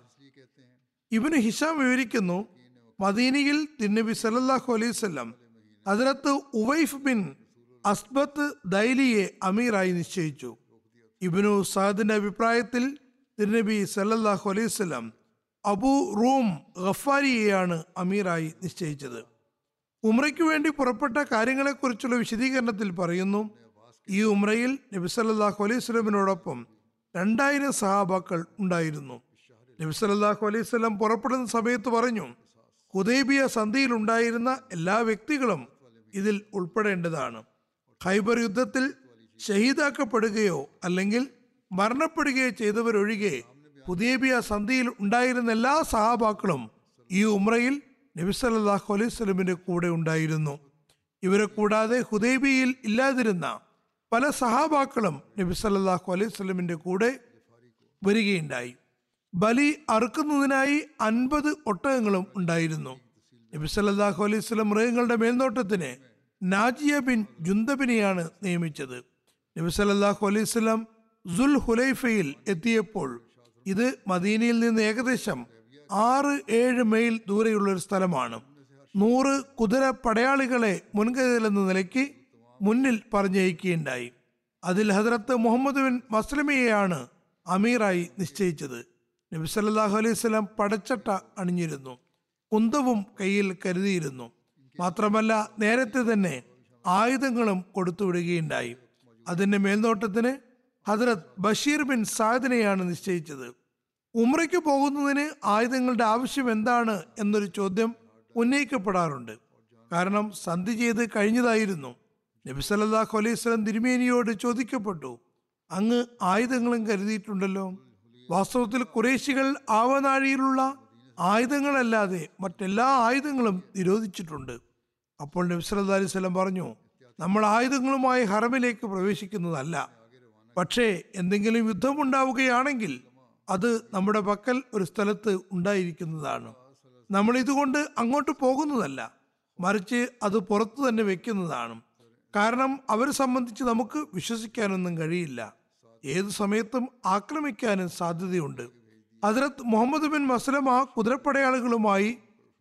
ഇവന് ഹിഷാം വിവരിക്കുന്നു മദീനയിൽ തിന്നബി സല്ലല്ലാഹു അലൈഹി വസല്ലം അതിനകത്ത് ഉവൈഫ് ബിൻ അസ്ബത്ത് ദൈലിയെ അമീറായി നിശ്ചയിച്ചു ഇബിനു സാദിന്റെ അഭിപ്രായത്തിൽ തിരുനബി സല്ലല്ലാഹു അലൈഹി വസല്ലം അബു റൂം ഗഫാരിയെയാണ് അമീറായി നിശ്ചയിച്ചത് ഉമ്രയ്ക്ക് വേണ്ടി പുറപ്പെട്ട കാര്യങ്ങളെക്കുറിച്ചുള്ള വിശദീകരണത്തിൽ പറയുന്നു ഈ ഉമ്രയിൽ നബി സല്ലല്ലാഹു അലൈഹി സ്വലമിനോടൊപ്പം രണ്ടായിരം സഹാബാക്കൾ ഉണ്ടായിരുന്നു നബി സല്ലല്ലാഹു അലൈഹി സ്വലം പുറപ്പെടുന്ന സമയത്ത് പറഞ്ഞു ഹുദൈബിയ സന്ധിയിൽ ഉണ്ടായിരുന്ന എല്ലാ വ്യക്തികളും ഇതിൽ ഉൾപ്പെടേണ്ടതാണ് ഖൈബർ യുദ്ധത്തിൽ ഷഹീദാക്കപ്പെടുകയോ അല്ലെങ്കിൽ മരണപ്പെടുകയോ ചെയ്തവരൊഴികെ ഹുദൈബിയ സന്ധിയിൽ ഉണ്ടായിരുന്ന എല്ലാ സഹാബാക്കളും ഈ ഉമ്രയിൽ നബി സല്ലല്ലാഹു അലൈഹി സ്വലമിന്റെ കൂടെ ഉണ്ടായിരുന്നു ഇവരെ കൂടാതെ ഹുദൈബിയിൽ ഇല്ലാതിരുന്ന പല സഹാബാക്കളും നബി സല്ലല്ലാഹു അലൈഹി സ്വലമിന്റെ കൂടെ വരികയുണ്ടായി ബലി അറുക്കുന്നതിനായി അൻപത് ഒട്ടകങ്ങളും ഉണ്ടായിരുന്നു നബി സല്ലല്ലാഹു അലൈഹി സ്വലം മൃഗങ്ങളുടെ മേൽനോട്ടത്തിന് നാജിയ ബിൻ ജുന്തബിനെയാണ് നിയമിച്ചത് നബി സല്ലല്ലാഹു അലൈഹി സ്വലം സുൽ ഹുലൈഫയിൽ എത്തിയപ്പോൾ ഇത് മദീനയിൽ നിന്ന് ഏകദേശം ആറ് ഏഴ് മൈൽ ദൂരെയുള്ള ഒരു സ്ഥലമാണ് നൂറ് കുതിര പടയാളികളെ മുൻകരുതലെന്ന നിലയ്ക്ക് മുന്നിൽ പറഞ്ഞയക്കുകയുണ്ടായി അതിൽ ഹജറത്ത് മുഹമ്മദ് ബിൻ മസ്ലമിയെയാണ് അമീറായി നിശ്ചയിച്ചത് നബി സല്ലല്ലാഹു അലൈഹി വസല്ലം പടച്ചട്ട അണിഞ്ഞിരുന്നു കുന്തവും കയ്യിൽ കരുതിയിരുന്നു മാത്രമല്ല നേരത്തെ തന്നെ ആയുധങ്ങളും കൊടുത്തുവിടുകയുണ്ടായി അതിന്റെ മേൽനോട്ടത്തിന് ഹജറത് ബഷീർ ബിൻ സാദിനെയാണ് നിശ്ചയിച്ചത് ഉമ്രയ്ക്ക് പോകുന്നതിന് ആയുധങ്ങളുടെ ആവശ്യം എന്താണ് എന്നൊരു ചോദ്യം ഉന്നയിക്കപ്പെടാറുണ്ട് കാരണം സന്ധി ചെയ്ത് കഴിഞ്ഞതായിരുന്നു നബി സല്ലല്ലാഹു അലൈഹി വസല്ലം തിരുമേനിയോട് ചോദിക്കപ്പെട്ടു അങ്ങ് ആയുധങ്ങളും കരുതിയിട്ടുണ്ടല്ലോ വാസ്തവത്തിൽ കുറേശികൾ ആവനാഴിയിലുള്ള ആയുധങ്ങളല്ലാതെ മറ്റെല്ലാ ആയുധങ്ങളും നിരോധിച്ചിട്ടുണ്ട് അപ്പോൾ നബി സല്ലല്ലാഹു അലൈഹി വസല്ലം പറഞ്ഞു നമ്മൾ ആയുധങ്ങളുമായി ഹറമിലേക്ക് പ്രവേശിക്കുന്നതല്ല പക്ഷേ എന്തെങ്കിലും യുദ്ധമുണ്ടാവുകയാണെങ്കിൽ അത് നമ്മുടെ പക്കൽ ഒരു സ്ഥലത്ത് ഉണ്ടായിരിക്കുന്നതാണ് നമ്മൾ ഇതുകൊണ്ട് അങ്ങോട്ട് പോകുന്നതല്ല മറിച്ച് അത് പുറത്തു തന്നെ വെക്കുന്നതാണ് കാരണം അവരെ സംബന്ധിച്ച് നമുക്ക് വിശ്വസിക്കാനൊന്നും കഴിയില്ല ഏതു സമയത്തും ആക്രമിക്കാനും സാധ്യതയുണ്ട് ഹജറത്ത് മുഹമ്മദ് ബിൻ മസ്ലമ കുതിരപ്പടയാളികളുമായി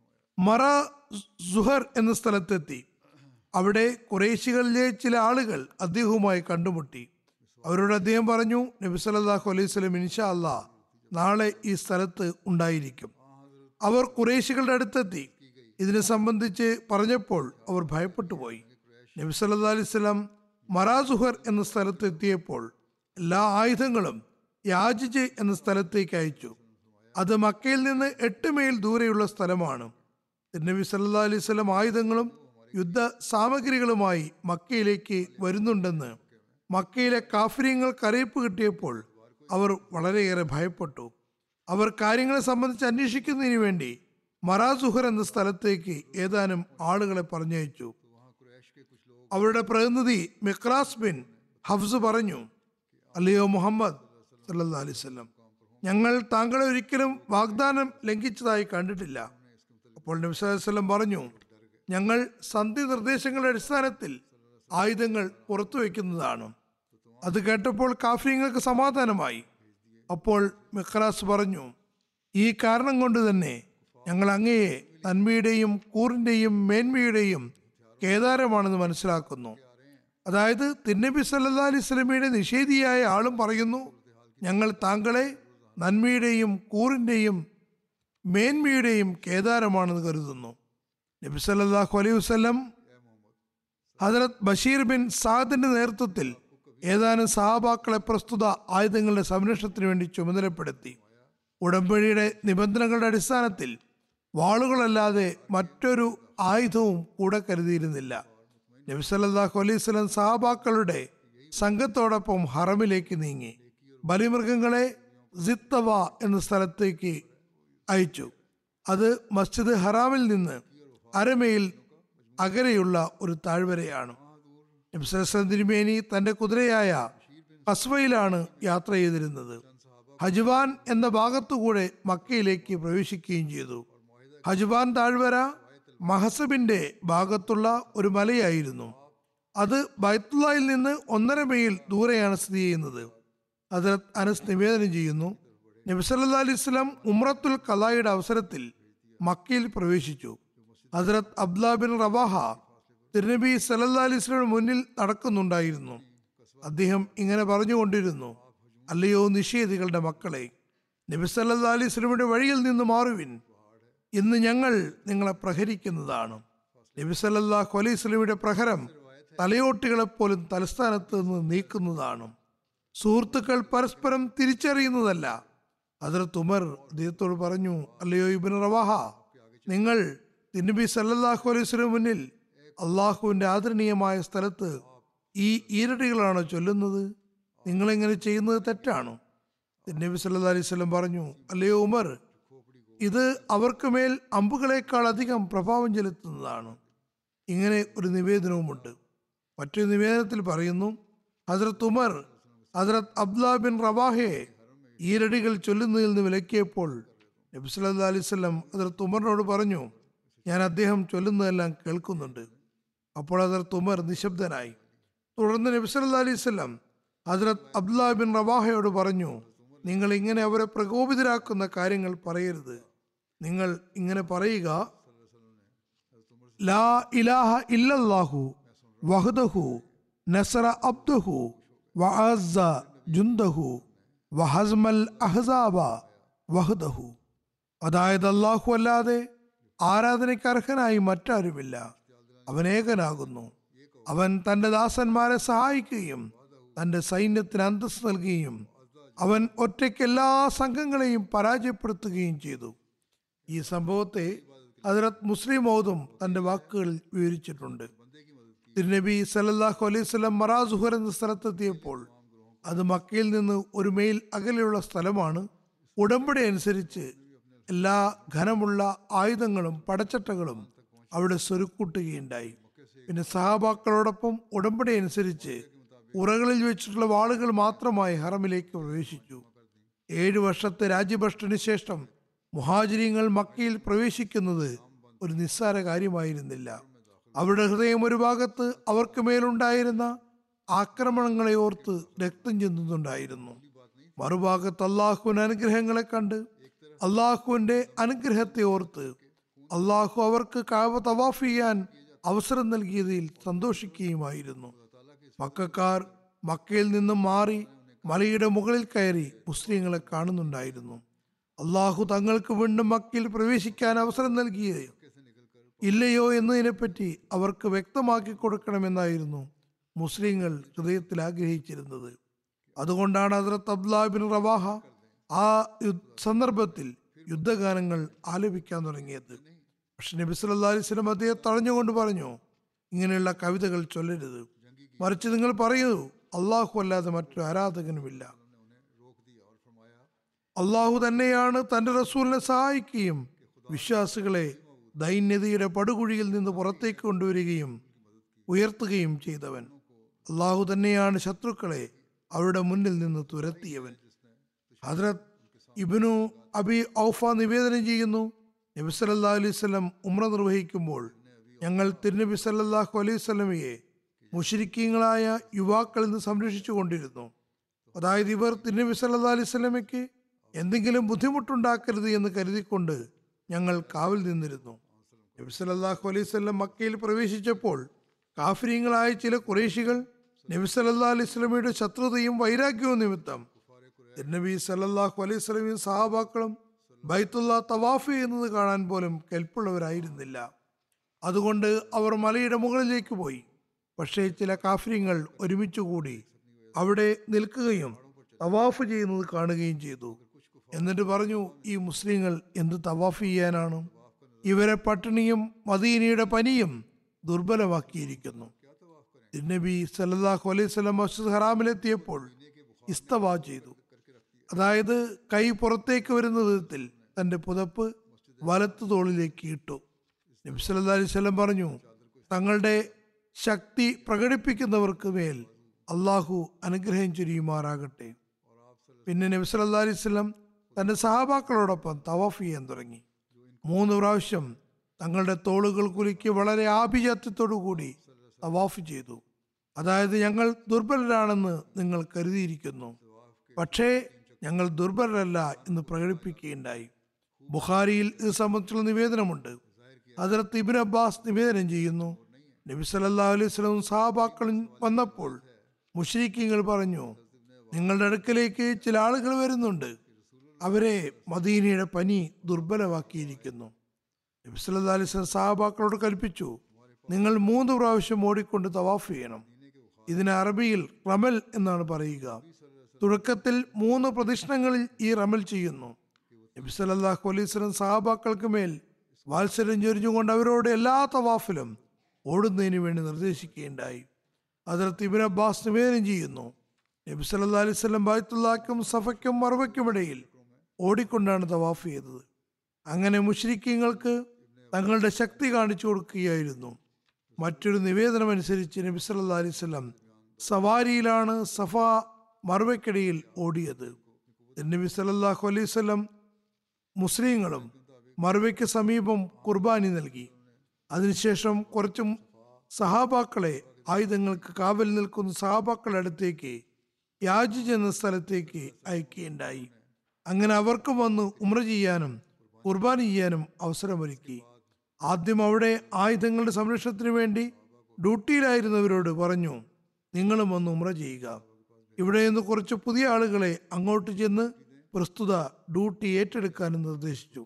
മറ സുഹർ എന്ന സ്ഥലത്തെത്തി അവിടെ കുറേശികളിലെ ചില ആളുകൾ അദ്ദേഹവുമായി കണ്ടുമുട്ടി അവരോട് അദ്ദേഹം പറഞ്ഞു നബി സല്ലല്ലാഹു അലൈഹി സ്വലം ഇൻഷാ അല്ലാ നാളെ ഈ സ്ഥലത്ത് ഉണ്ടായിരിക്കും അവർ കുറേശികളുടെ അടുത്തെത്തി ഇതിനെ സംബന്ധിച്ച് പറഞ്ഞപ്പോൾ അവർ ഭയപ്പെട്ടു പോയി നബി സല്ലല്ലാഹു അലൈഹി സ്വലം മറാസുഹർ എന്ന സ്ഥലത്ത് എത്തിയപ്പോൾ എല്ലാ ആയുധങ്ങളും യാജിജ് എന്ന സ്ഥലത്തേക്ക് അയച്ചു അത് മക്കയിൽ നിന്ന് എട്ട് മൈൽ ദൂരെയുള്ള സ്ഥലമാണ് നബി സല്ലാ അലൈഹി സ്വലം ആയുധങ്ങളും യുദ്ധ സാമഗ്രികളുമായി മക്കയിലേക്ക് വരുന്നുണ്ടെന്ന് മക്കയിലെ കാഫര്യങ്ങൾക്ക് അറിയിപ്പ് കിട്ടിയപ്പോൾ അവർ വളരെയേറെ ഭയപ്പെട്ടു അവർ കാര്യങ്ങളെ സംബന്ധിച്ച് അന്വേഷിക്കുന്നതിന് വേണ്ടി മറാസുഹർ എന്ന സ്ഥലത്തേക്ക് ഏതാനും ആളുകളെ പറഞ്ഞയച്ചു അവരുടെ പ്രതിനിധി മിക്രാസ് ബിൻ ഹഫ്സ് പറഞ്ഞു അല്ലയോ മുഹമ്മദ് സല്ലല്ലാഹു അലൈഹി വസല്ലം ഞങ്ങൾ താങ്കളെ ഒരിക്കലും വാഗ്ദാനം ലംഘിച്ചതായി കണ്ടിട്ടില്ല അപ്പോൾ നബി സല്ലല്ലാഹു അലൈഹി വസല്ലം പറഞ്ഞു ഞങ്ങൾ സന്ധി നിർദ്ദേശങ്ങളുടെ അടിസ്ഥാനത്തിൽ ആയുധങ്ങൾ പുറത്തു വയ്ക്കുന്നതാണ് അത് കേട്ടപ്പോൾ കാഫ്രിങ്ങൾക്ക് സമാധാനമായി അപ്പോൾ മിഖ്റാസ് പറഞ്ഞു ഈ കാരണം കൊണ്ട് തന്നെ ഞങ്ങൾ അങ്ങയെ നന്മയുടെയും കൂറിന്റെയും മേന്മയുടെയും കേദാരമാണെന്ന് മനസ്സിലാക്കുന്നു അതായത് തിന്നബി സല്ലാ അലൈഹി സ്വലമിയുടെ നിഷേധിയായ ആളും പറയുന്നു ഞങ്ങൾ താങ്കളെ നന്മയുടെയും കൂറിന്റെയും മേന്മയുടെയും കേദാരമാണെന്ന് കരുതുന്നു നബി സല്ലല്ലാഹു അലൈഹി വസല്ലം ഹജറത് ബഷീർ ബിൻ സാദിന്റെ നേതൃത്വത്തിൽ ഏതാനും സഹാബാക്കളെ പ്രസ്തുത ആയുധങ്ങളുടെ സംരക്ഷണത്തിന് വേണ്ടി ചുമതലപ്പെടുത്തി ഉടമ്പടിയുടെ നിബന്ധനകളുടെ അടിസ്ഥാനത്തിൽ വാളുകളല്ലാതെ മറ്റൊരു ആയുധവും കൂടെ കരുതിയിരുന്നില്ല നബി സല്ലല്ലാഹു അലൈഹി വസല്ലം സഹാബാക്കളുടെ സംഘത്തോടൊപ്പം ഹറമിലേക്ക് നീങ്ങി ബലിമൃഗങ്ങളെ സിത്തവ എന്ന സ്ഥലത്തേക്ക് അയച്ചു അത് മസ്ജിദ് ഹറാമിൽ നിന്ന് അരമയിൽ അകലെയുള്ള ഒരു താഴ്വരയാണ് നബ്സലം തിരുമേനി തന്റെ കുതിരയായ കസ്വയിലാണ് യാത്ര ചെയ്തിരുന്നത് ഹജ്വാൻ എന്ന ഭാഗത്തുകൂടെ മക്കയിലേക്ക് പ്രവേശിക്കുകയും ചെയ്തു ഹജ്വാൻ താഴ്വര മഹസബിന്റെ ഭാഗത്തുള്ള ഒരു മലയായിരുന്നു അത് ബൈത്തുള്ളയിൽ നിന്ന് ഒന്നര മൈൽ ദൂരെയാണ് സ്ഥിതി ചെയ്യുന്നത് ഹജറത് അനസ് നിവേദനം ചെയ്യുന്നു നബി സല്ലല്ലാഹു അലൈഹി വസല്ലം ഉംറത്തുൽ കലായുടെ അവസരത്തിൽ മക്കയിൽ പ്രവേശിച്ചു ഹജറത് അബ്ദുല്ലാ ബിൻ റവാഹ തിരുനബി സല്ലല്ലാഹു അലൈഹി വസല്ലമയുടെ മുന്നിൽ നടക്കുന്നുണ്ടായിരുന്നു അദ്ദേഹം ഇങ്ങനെ പറഞ്ഞുകൊണ്ടിരുന്നു അല്ലയോ നിഷേധികളുടെ മക്കളെ നബി സല്ലല്ലാഹു അലൈഹി വസല്ലമയുടെ വഴിയിൽ നിന്ന് മാറുവിൻ ഇന്ന് ഞങ്ങൾ നിങ്ങളെ പ്രഹരിക്കുന്നതാണ് നബി സല്ലല്ലാഹു അലൈഹി വസല്ലമയുടെ പ്രഹരം തലയോട്ടികളെപ്പോലും തലസ്ഥാനത്ത് നിന്ന് നീക്കുന്നതാണ് സുഹൃത്തുക്കൾ പരസ്പരം തിരിച്ചറിയുന്നതല്ല ഹജറത്ത് ഉമർ അദ്ദേഹത്തോട് പറഞ്ഞു അല്ലയോ ഇബിൻ റവാഹ നിങ്ങൾ തിരുനബി സല്ലല്ലാഹു അലൈഹി വസല്ലം മുന്നിൽ അള്ളാഹുവിന്റെ ആദരണീയമായ സ്ഥലത്ത് ഈ ഈരടികളാണോ ചൊല്ലുന്നത് നിങ്ങളിങ്ങനെ ചെയ്യുന്നത് തെറ്റാണോ തിരുനബി സല്ലല്ലാഹു അലൈഹി വസല്ലം പറഞ്ഞു അല്ലയോ ഉമർ ഇത് അവർക്ക് മേൽ അമ്പുകളേക്കാൾ അധികം പ്രഭാവം ചെലുത്തുന്നതാണ് ഇങ്ങനെ ഒരു നിവേദനവുമുണ്ട് മറ്റൊരു നിവേദനത്തിൽ പറയുന്നു ഹസ്രത്ത് ഉമർ ഹസ്രത്ത് അബ്ദുല്ല ബിൻ റവാഹയെ ഈരടികൾ ചൊല്ലുന്നതിൽ നിന്ന് വിലക്കിയപ്പോൾ നബി സല്ലല്ലാഹു അലൈഹി വസല്ലം ഹസ്രത്ത് ഉമറിനോട് പറഞ്ഞു ഞാൻ അദ്ദേഹം ചൊല്ലുന്നതെല്ലാം കേൾക്കുന്നുണ്ട് അപ്പോൾ ഹസ്രത്ത് ഉമർ നിശബ്ദനായി തുടർന്ന് നബി സല്ലല്ലാഹു അലൈഹി വസല്ലം ഹസ്രത്ത് അബ്ദുല്ല ബിൻ റവാഹയോട് പറഞ്ഞു നിങ്ങൾ ഇങ്ങനെ അവരെ പ്രകോപിതരാക്കുന്ന കാര്യങ്ങൾ പറയരുത് നിങ്ങൾ ഇങ്ങനെ പറയുക ലാ ഇലാഹ ഇല്ലല്ലാഹു വഹ്ദഹു നസറ അബ്ദഹു വഅസ്സ ജുന്ദഹു വഹസ്മൽ അഹ്സാബ വഹ്ദഹു അതായത് അല്ലാഹു അല്ലാതെ ആരാധനയ്ക്ക് അർഹനായി മറ്റാരുമില്ല അവൻ ഏകനാകുന്നു അവൻ തന്റെ ദാസന്മാരെ സഹായിക്കുകയും തന്റെ സൈന്യത്തിന് അന്തസ് നൽകുകയും അവൻ ഒറ്റയ്ക്ക് എല്ലാ സംഘങ്ങളെയും പരാജയപ്പെടുത്തുകയും ചെയ്തു ഈ സംഭവത്തെ ഹജറത് മുസ്ലിം മൗദും തന്റെ വാക്കുകളിൽ വിവരിച്ചിട്ടുണ്ട് തിരുനബി സല്ലല്ലാഹു അലൈഹി വസല്ലം മറാസുഹർ എന്ന സ്ഥലത്തെത്തിയപ്പോൾ അത് മക്കയിൽ നിന്ന് ഒരു മൈൽ അകലെയുള്ള സ്ഥലമാണ് ഉടമ്പടി അനുസരിച്ച് എല്ലാ ഘനമുള്ള ആയുധങ്ങളും പടച്ചട്ടകളും അവിടെ സ്വരുക്കൂട്ടുകയുണ്ടായി പിന്നെ സഹാബാക്കളോടൊപ്പം ഉടമ്പടി അനുസരിച്ച് ഉറകളിൽ വെച്ചിട്ടുള്ള വാളുകൾ മാത്രമായി ഹറമിലേക്ക് പ്രവേശിച്ചു ഏഴു വർഷത്തെ രാജ്യഭഷ്ടന് ശേഷം മുഹാജിരിങ്ങൾ മക്കയിൽ പ്രവേശിക്കുന്നത് ഒരു നിസ്സാര കാര്യമായിരുന്നില്ല അവരുടെ ഹൃദയം ഒരു ഭാഗത്ത് അവർക്ക് മേലുണ്ടായിരുന്ന ആക്രമണങ്ങളെ ഓർത്ത് രക്തം ചെന്നുന്നുണ്ടായിരുന്നു മറുഭാഗത്ത് അള്ളാഹുവിന്റെ അനുഗ്രഹങ്ങളെ കണ്ട് അള്ളാഹുവിന്റെ അനുഗ്രഹത്തെ ഓർത്ത് അള്ളാഹു അവർക്ക് കാവ തവാഫ് ചെയ്യാൻ അവസരം നൽകിയതിൽ സന്തോഷിക്കുകയുമായിരുന്നു മക്കാർ മക്കയിൽ നിന്നും മാറി മലയുടെ മുകളിൽ കയറി മുസ്ലിങ്ങളെ കാണുന്നുണ്ടായിരുന്നു അള്ളാഹു തങ്ങൾക്ക് വീണ്ടും മക്കയിൽ പ്രവേശിക്കാൻ അവസരം നൽകിയത് ഇല്ലയോ എന്നതിനെപ്പറ്റി അവർക്ക് വ്യക്തമാക്കി കൊടുക്കണമെന്നായിരുന്നു മുസ്ലിങ്ങൾ ഹൃദയത്തിൽ ആഗ്രഹിച്ചിരുന്നത് അതുകൊണ്ടാണ് ഹസ്രത്ത് അബ്ദുല്ലാബിൻ റവാഹ ആ യു- സന്ദർഭത്തിൽ യുദ്ധഗാനങ്ങൾ ആലപിക്കാൻ തുടങ്ങിയത് പക്ഷെ നബി സല്ലല്ലാഹു അലൈഹി വസല്ലം അദ്ദേഹം തടഞ്ഞുകൊണ്ട് പറഞ്ഞു ഇങ്ങനെയുള്ള കവിതകൾ ചൊല്ലരുത് മറിച്ച് നിങ്ങൾ പറയൂ അള്ളാഹു അല്ലാതെ മറ്റൊരു ആരാധകനുമില്ല അള്ളാഹു തന്നെയാണ് തന്റെ റസൂലിനെ സഹായിക്കുകയും വിശ്വാസികളെ ദൈന്യതയുടെ പടുകുഴിയിൽ നിന്ന് പുറത്തേക്ക് കൊണ്ടുവരികയും ഉയർത്തുകയും ചെയ്തവൻ അള്ളാഹു തന്നെയാണ് ശത്രുക്കളെ അവരുടെ മുന്നിൽ നിന്ന് തുരത്തിയവൻ ഹദ്രത് ഇബ്നു അബി ഔഫ നിവേദനം ചെയ്യുന്നു നബി സല്ലല്ലാഹു അലൈഹി വസല്ലം ഉംറ നിർവഹിക്കുമ്പോൾ ഞങ്ങൾ തിരുനബി സല്ലല്ലാഹു അലൈഹി വസല്ലമയെ മുഷരിക്കീങ്ങളായ യുവാക്കളിൽ നിന്ന് സംരക്ഷിച്ചു കൊണ്ടിരുന്നു അതായത് ഇവർ തിരുനബി സല്ലല്ലാഹു അലൈഹി വസല്ലമയ്ക്ക് എന്തെങ്കിലും ബുദ്ധിമുട്ടുണ്ടാക്കരുത് എന്ന് കരുതിക്കൊണ്ട് ഞങ്ങൾ കാവൽ നിന്നിരുന്നു നബി സല്ലല്ലാഹു അലൈഹി വസല്ലം മക്കയിൽ പ്രവേശിച്ചപ്പോൾ കാഫര്യങ്ങളായ ചില കുറേശികൾ നബി സല്ലല്ലാഹു അലൈഹി വസല്ലമയുടെ ശത്രുതയും വൈരാഗ്യവും നിമിത്തം നബി സല്ലല്ലാഹു അലൈഹി വസല്ലമയും സഹാബാക്കളും ബൈത്തുള്ള തവാഫ് ചെയ്യുന്നത് കാണാൻ പോലും കെൽപ്പുള്ളവരായിരുന്നില്ല അതുകൊണ്ട് അവർ മലയുടെ മുകളിലേക്ക് പോയി പക്ഷേ ചില കാഫര്യങ്ങൾ ഒരുമിച്ച് കൂടി അവിടെ നിൽക്കുകയും തവാഫ് ചെയ്യുന്നത് കാണുകയും ചെയ്തു എന്നിട്ട് പറഞ്ഞു ഈ മുസ്ലിങ്ങൾ എന്ത് തവാഫ് ചെയ്യാനാണ് ഇവരെ പട്ടിണിയും മദീനയുടെ പനിയും ദുർബലമാക്കിയിരിക്കുന്നു നബി സല്ലല്ലാഹു അലൈഹി സ്വലം മസ്ജിദ് ഹറാമിലെത്തിയപ്പോൾ ഇസ്തവ ചെയ്തു അതായത് കൈ പുറത്തേക്ക് വരുന്ന വിധത്തിൽ തന്റെ പുതപ്പ് വലത്തു തോളിലേക്ക് ഇട്ടു നബി സല്ലല്ലാഹു അലൈഹി വസല്ലം പറഞ്ഞു തങ്ങളുടെ ശക്തി പ്രകടിപ്പിക്കുന്നവർക്ക് മേൽ അള്ളാഹു അനുഗ്രഹം ചൊരിയുമാറാകട്ടെ പിന്നെ നബി സല്ലല്ലാഹു അലൈഹി വസല്ലം തന്റെ സഹാബാക്കളോടൊപ്പം തവാഫ് ചെയ്യാൻ തുടങ്ങി മൂന്ന് പ്രാവശ്യം തങ്ങളുടെ തോളുകൾ കുലുക്കി വളരെ ആഭിജാത്യത്തോടു കൂടി തവാഫ് ചെയ്തു അതായത് ഞങ്ങൾ ദുർബലരാണെന്ന് നിങ്ങൾ കരുതിയിരിക്കുന്നു പക്ഷേ ഞങ്ങൾ ദുർബലരല്ല എന്ന് പ്രകടിപ്പിക്കുകയുണ്ടായി ബുഖാരിയിൽ ഇത് സംബന്ധിച്ചുള്ള നിവേദനമുണ്ട് അതിർത്ത് ഇബിൻ അബ്ബാസ് നിവേദനം ചെയ്യുന്നു നബി സല്ലല്ലാഹു അലൈഹി വസല്ലം സഹാബാക്കളും വന്നപ്പോൾ മുഷ്രിക്കീങ്ങൾ പറഞ്ഞു നിങ്ങളുടെ അടുക്കലേക്ക് ചില ആളുകൾ വരുന്നുണ്ട് അവരെ മദീനയുടെ പനി ദുർബലമാക്കിയിരിക്കുന്നു നബി സല്ലല്ലാഹു അലൈഹി വസല്ലം സഹാബാക്കളോട് കൽപ്പിച്ചു നിങ്ങൾ മൂന്ന് പ്രാവശ്യം ഓടിക്കൊണ്ട് തവാഫ് ചെയ്യണം ഇതിന് അറബിയിൽ റമൽ എന്നാണ് പറയുക തുടക്കത്തിൽ മൂന്ന് പ്രദക്ഷിണങ്ങളിൽ ഈ റമൽ ചെയ്യുന്നു നബി സല്ലല്ലാഹു അലൈഹി വസല്ലം സഹാബാക്കൾക്ക് മേൽ വാത്സല്യം ചൊരിഞ്ഞുകൊണ്ട് അവരോട് എല്ലാ തവാഫിലും ഓടുന്നതിന് വേണ്ടി നിർദ്ദേശിക്കുകയുണ്ടായി അതിർത്ത് ഇബിൻ അബ്ബാസ് നിവേദനം ചെയ്യുന്നു നബി സല്ലല്ലാഹു അലൈഹി വസല്ലം ബായത്തുല്ലാക്കും സഫയ്ക്കും മറവയ്ക്കും ഇടയിൽ ഓടിക്കൊണ്ടാണ് തവാഫ് ചെയ്തത് അങ്ങനെ മുഷ്രിക്കീങ്ങൾക്ക് തങ്ങളുടെ ശക്തി കാണിച്ചു കൊടുക്കുകയായിരുന്നു മറ്റൊരു നിവേദനം അനുസരിച്ച് നബി സല്ലല്ലാഹു അലൈഹി വസല്ലം സവാരിയിലാണ് സഫ മറുവയ്ക്കിടയിൽ ഓടിയത് നബി സല്ലല്ലാഹു അലൈഹി വസല്ലം മുസ്ലിങ്ങളും മറുവയ്ക്ക് സമീപം കുർബാനി നൽകി അതിനുശേഷം കുറച്ചും സഹാബാക്കളെ ആയുധങ്ങൾക്ക് കാവൽ നിൽക്കുന്ന സഹാബാക്കളുടെ അടുത്തേക്ക് യാചിച്ച് എന്ന സ്ഥലത്തേക്ക് അയക്കുകയുണ്ടായി അങ്ങനെ അവർക്കും വന്ന് ഉമ്ര ചെയ്യാനും കുർബാന ചെയ്യാനും അവസരമൊരുക്കി ആദ്യം അവിടെ ആയുധങ്ങളുടെ സംരക്ഷണത്തിന് വേണ്ടി ഡ്യൂട്ടിയിലായിരുന്നവരോട് പറഞ്ഞു നിങ്ങളും വന്ന് ഉമ്ര ചെയ്യുക ഇവിടെ നിന്ന് കുറച്ച് പുതിയ ആളുകളെ അങ്ങോട്ട് ചെന്ന് പ്രസ്തുത ഡ്യൂട്ടി ഏറ്റെടുക്കാനും നിർദ്ദേശിച്ചു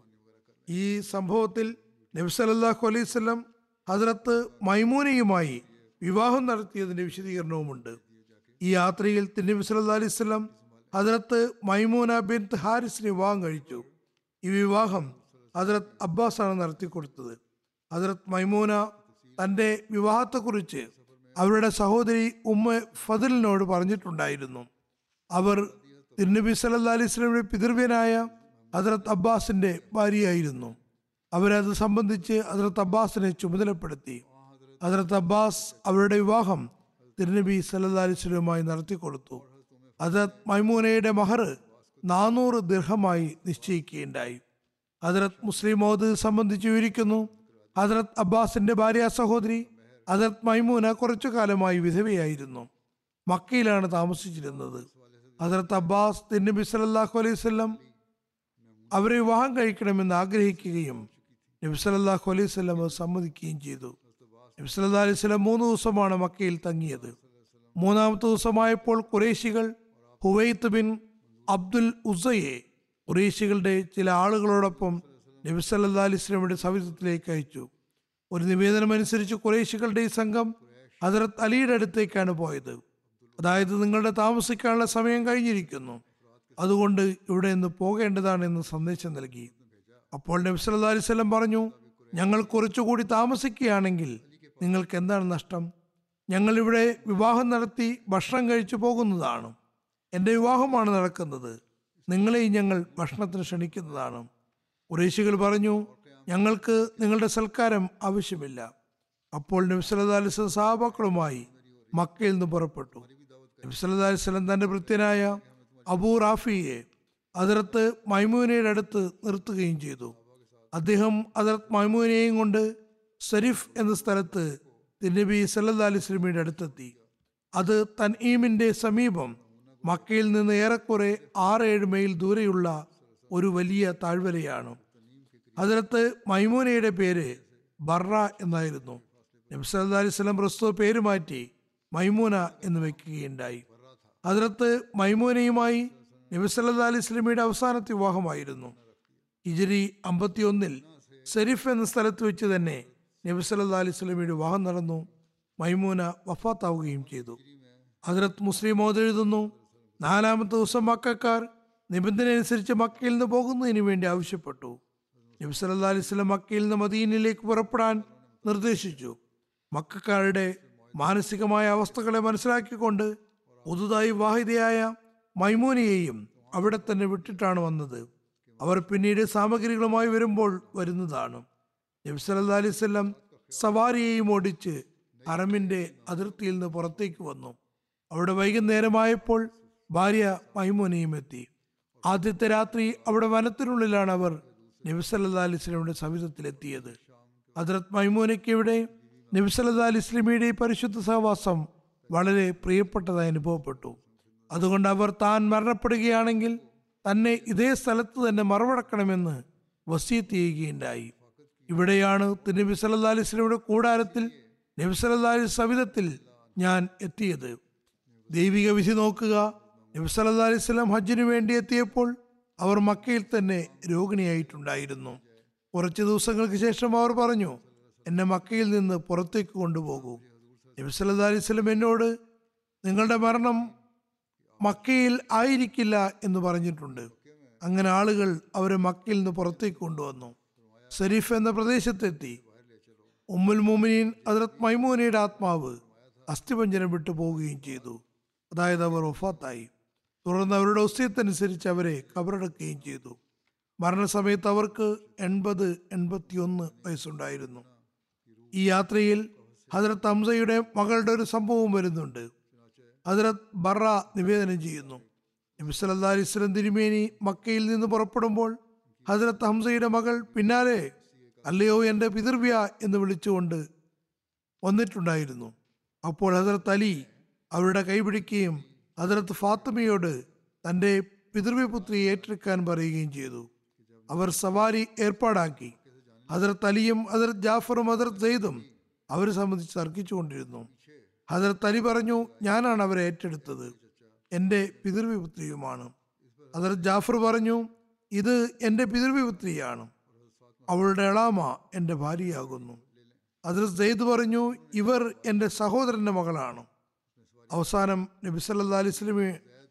ഈ സംഭവത്തിൽ നബ്സലല്ലാഹു അലൈഹി സ്വലം ഹസ്രത്ത് മൈമൂനയുമായി വിവാഹം നടത്തിയതിന്റെ വിശദീകരണവുമുണ്ട് ഈ യാത്രയിൽ തിരുനബി സല്ലല്ലാഹു അലൈഹി വസല്ലം ഹസ്രത്ത് മൈമൂന ബിൻ ഹാരിസിന് വിവാഹം കഴിച്ചു ഈ വിവാഹം ഹസ്രത്ത് അബ്ബാസാണ് നടത്തിക്കൊടുത്തത് ഹസ്രത്ത് മൈമൂന തന്റെ വിവാഹത്തെക്കുറിച്ച് അവരുടെ സഹോദരി ഉമ്മ ഫതിലിനോട് പറഞ്ഞിട്ടുണ്ടായിരുന്നു അവർ തിരുനബി സല്ലല്ലാഹു അലൈഹി വസല്ലമയുടെ പിതൃവ്യനായ ഹസ്രത്ത് അബ്ബാസിന്റെ ഭാര്യയായിരുന്നു അവരത് സംബന്ധിച്ച് ഹസ്രത്ത് അബ്ബാസിനെ ചുമതലപ്പെടുത്തി ഹസ്രത്ത് അബ്ബാസ് അവരുടെ വിവാഹം തിരുനബി സല്ലല്ലാഹു അലൈഹി വസല്ലമയുമായി നടത്തിക്കൊടുത്തു ഹസ്രത്ത് മൈമൂനയുടെ മഹർ നാനൂറ് ദീർഘമായി നിശ്ചയിക്കുകയുണ്ടായി ഹസ്രത്ത് മുസ്ലിം മോദ് സംബന്ധിച്ച് വിവരിക്കുന്നു ഹസ്രത്ത് അബ്ബാസിന്റെ ഭാര്യ സഹോദരി ഹസ്രത്ത് മൈമൂന കുറച്ചു കാലമായി വിധവയായിരുന്നു മക്കയിലാണ് താമസിച്ചിരുന്നത് ഹസ്രത്ത് അബ്ബാസ് തിരുനബി സല്ലല്ലാഹു അലൈഹി വസല്ലം അവരെ വിവാഹം കഴിക്കണമെന്ന് ആഗ്രഹിക്കുകയും നബി സല്ലല്ലാഹു അലൈഹി വസല്ലം അത് സമ്മതിക്കുകയും ചെയ്തു നബി സല്ലല്ലാഹു അലൈഹി വസല്ലം മൂന്ന് ദിവസമാണ് മക്കയിൽ തങ്ങിയത് മൂന്നാമത്തെ ദിവസമായപ്പോൾ കുറേശികൾ ഹുവൈത്ത് ബിൻ അബ്ദുൽ ഉസയെ കുറേശികളുടെ ചില ആളുകളോടൊപ്പം നബി സല്ലല്ലാഹു അലൈഹി വസല്ലമയുടെ സവിധത്തിലേക്ക് അയച്ചു ഒരു നിവേദനം അനുസരിച്ച് കുറേശികളുടെ ഈ സംഘം ഹജറത്ത് അലിയുടെ അടുത്തേക്കാണ് പോയത് അതായത് നിങ്ങളുടെ താമസിക്കാനുള്ള സമയം കഴിഞ്ഞിരിക്കുന്നു അതുകൊണ്ട് ഇവിടെ നിന്ന് പോകേണ്ടതാണ് എന്ന് സന്ദേശം നൽകി അപ്പോൾ നബി സല്ലല്ലാഹു അലൈഹി വസല്ലം പറഞ്ഞു ഞങ്ങൾ കുറച്ചുകൂടി താമസിക്കുകയാണെങ്കിൽ നിങ്ങൾക്ക് എന്താണ് നഷ്ടം ഞങ്ങൾ ഇവിടെ വിവാഹം നടത്തി ഭക്ഷണം കഴിച്ചു പോകുന്നതാണ് എൻ്റെ വിവാഹമാണ് നടക്കുന്നത് നിങ്ങളെയും ഞങ്ങൾ ഭക്ഷണത്തിന് ക്ഷണിക്കുന്നതാണ് കുറേശികൾ പറഞ്ഞു ഞങ്ങൾക്ക് നിങ്ങളുടെ സൽക്കാരം ആവശ്യമില്ല അപ്പോൾ നബി സല്ലല്ലാഹു അലൈഹി വസല്ലം സഹാബാക്കളുമായി മക്കയിൽ നിന്ന് പുറപ്പെട്ടു നബി സല്ലല്ലാഹു അലൈഹി വസല്ലം തന്റെ ഭൃത്യനായ അബൂ റാഫിയെ അതിർത്ത് മൈമൂനയുടെ അടുത്ത് നിർത്തുകയും ചെയ്തു അദ്ദേഹം അതിർത്ത് മൈമൂനയെയും കൊണ്ട് സരിഫ് എന്ന സ്ഥലത്ത് തിരുനബി സല്ലല്ലാഹു അലൈഹി വസല്ലമയുടെ അടുത്തെത്തി അത് തൻഈമിന്റെ സമീപം മക്കയിൽ നിന്ന് ഏറെക്കുറെ ആറ് ഏഴ് മൈൽ ദൂരെയുള്ള ഒരു വലിയ താഴ്വരയാണ് അതിലത്ത് മൈമൂനയുടെ പേര് ബർറ എന്നായിരുന്നു നബി സല്ലല്ലാഹു അലൈഹി വസല്ലം പ്രസ്തുത പേര് മാറ്റി മൈമൂന എന്ന് വെക്കുകയുണ്ടായി അതിലത്ത് മൈമൂനയുമായി നബി സല്ലല്ലാഹു അലൈഹി വസല്ലമയുടെ അവസാനത്തെ വിവാഹമായിരുന്നു ഹിജരി അമ്പത്തിയൊന്നിൽ സെരിഫ് എന്ന സ്ഥലത്ത് വെച്ച് തന്നെ നബി സല്ലല്ലാഹു അലൈഹി വസല്ലമയുടെ വിവാഹം നടന്നു മൈമൂന വഫാത്താവുകയും ചെയ്തു ഹജറത്ത് മുസ്ലിം മോദ് എഴുതുന്നു നാലാമത്തെ ദിവസം മക്കാർ നിബന്ധന അനുസരിച്ച് മക്കയിൽ നിന്ന് പോകുന്നതിന് വേണ്ടി ആവശ്യപ്പെട്ടു നബി സല്ലല്ലാഹു അലൈഹി വസല്ലം മക്കയിൽ നിന്ന് മദീനയിലേക്ക് പുറപ്പെടാൻ നിർദ്ദേശിച്ചു മക്കാരുടെ മാനസികമായ അവസ്ഥകളെ മനസ്സിലാക്കിക്കൊണ്ട് പുതുതായി വിവാഹിതയായ മൈമൂനയെയും അവിടെ തന്നെ വിട്ടിട്ടാണ് വന്നത് അവർ പിന്നീട് സാമഗ്രികളുമായി വരുമ്പോൾ വരുന്നതാണ് നബി സല്ലല്ലാഹു അലൈഹി വസല്ലം സവാരിയെയും ഓടിച്ച് ഹറമിന്റെ അതിർത്തിയിൽ നിന്ന് പുറത്തേക്ക് വന്നു അവിടെ വൈകുന്നേരമായപ്പോൾ ഭാര്യ മൈമൂനയും എത്തി ആദ്യത്തെ രാത്രി അവിടെ വനത്തിനുള്ളിലാണ് അവർ നബി സല്ലല്ലാഹു അലൈഹി വസല്ലമയുടെ സവിധത്തിലെത്തിയത് ഹദ്രത്ത് മൈമൂനയ്ക്ക് ഇവിടെ നബി സല്ലല്ലാഹു അലൈഹി വസല്ലമയുടെ ഈ പരിശുദ്ധ സഹവാസം വളരെ പ്രിയപ്പെട്ടതായി അനുഭവപ്പെട്ടു അതുകൊണ്ട് അവർ താൻ മരണപ്പെടുകയാണെങ്കിൽ തന്നെ ഇതേ സ്ഥലത്ത് തന്നെ മറവടക്കണമെന്ന് വസീത്ത് ചെയ്യുകയുണ്ടായി ഇവിടെയാണ് നബി സല്ലാ അലിസ്ലമിയുടെ കൂടാരത്തിൽ നബി സല്ലാ അലൈഹി സവിധത്തിൽ ഞാൻ എത്തിയത് ദൈവിക വിധി നോക്കുക നബി സല്ലാ അലൈഹി സ്വലം ഹജ്ജിനു വേണ്ടി എത്തിയപ്പോൾ അവർ മക്കയിൽ തന്നെ രോഗിണിയായിട്ടുണ്ടായിരുന്നു കുറച്ച് ദിവസങ്ങൾക്ക് ശേഷം അവർ പറഞ്ഞു എന്നെ മക്കയിൽ നിന്ന് പുറത്തേക്ക് കൊണ്ടുപോകൂ നബി സല്ലാ അലൈഹി സ്വലം എന്നോട് നിങ്ങളുടെ മരണം മക്കയിൽ ആയിരിക്കില്ല എന്ന് പറഞ്ഞിട്ടുണ്ട് അങ്ങനെ ആളുകൾ അവരെ മക്കയിൽ നിന്ന് പുറത്തേക്ക് കൊണ്ടുവന്നു ഷരീഫ് എന്ന പ്രദേശത്തെത്തി ഉമ്മുൽ മുമിനീൻ ഹസ്രത്ത് മൈമൂനയുടെ ആത്മാവ് അസ്ഥിപഞ്ജനം വിട്ടു പോവുകയും ചെയ്തു അതായത് അവർ ഒഫാത്തായി തുടർന്ന് അവരുടെ ഒസ്യത്തനുസരിച്ച് അവരെ കബറടക്കുകയും ചെയ്തു മരണസമയത്ത് അവർക്ക് എൺപത് എൺപത്തിയൊന്ന് വയസ്സുണ്ടായിരുന്നു ഈ യാത്രയിൽ ഹജറത്ത് ഹംസയുടെ മകളുടെ ഒരു സംഭവം വരുന്നുണ്ട് ഹജറത്ത് ബറ നിവേദനം ചെയ്യുന്നു നബി സല്ലല്ലാഹു അലൈഹി വസല്ലം തിരുമേനി മക്കയിൽ നിന്ന് പുറപ്പെടുമ്പോൾ ഹജറത്ത് ഹംസയുടെ മകൾ പിന്നാലെ അല്ലയോ എൻ്റെ പിതൃവ്യ എന്ന് വിളിച്ചുകൊണ്ട് വന്നിട്ടുണ്ടായിരുന്നു അപ്പോൾ ഹസരത്ത് അലി അവരുടെ കൈപിടിക്കുകയും ഹസരത്ത് ഫാത്തിമയോട് തൻ്റെ പിതൃവ്യപുത്രിയെ ഏറ്റെടുക്കാൻ പറയുകയും ചെയ്തു അവർ സവാരി ഏർപ്പാടാക്കി ഹസരത്ത് അലിയും ഹസരത്ത് ജാഫറും ഹസരത്ത് സെയ്ദും അവരെ സംബന്ധിച്ച് തർക്കിച്ചുകൊണ്ടിരുന്നു ഹസരത്ത് അലി പറഞ്ഞു ഞാനാണ് അവരെ ഏറ്റെടുത്തത് എൻ്റെ പിതൃവിപുത്രിയുമാണ് ഹസരത്ത് ജാഫർ പറഞ്ഞു ഇത് എൻ്റെ പിതൃവിപുത്രിയാണ് അവളുടെ എളാമ എൻ്റെ ഭാര്യയാകുന്നു ഹസരത്ത് സെയ്ദ് പറഞ്ഞു ഇവർ എൻ്റെ സഹോദരൻ്റെ മകളാണ് അവസാനം നബി സല്ലാ അലൈഹി സ്വലമി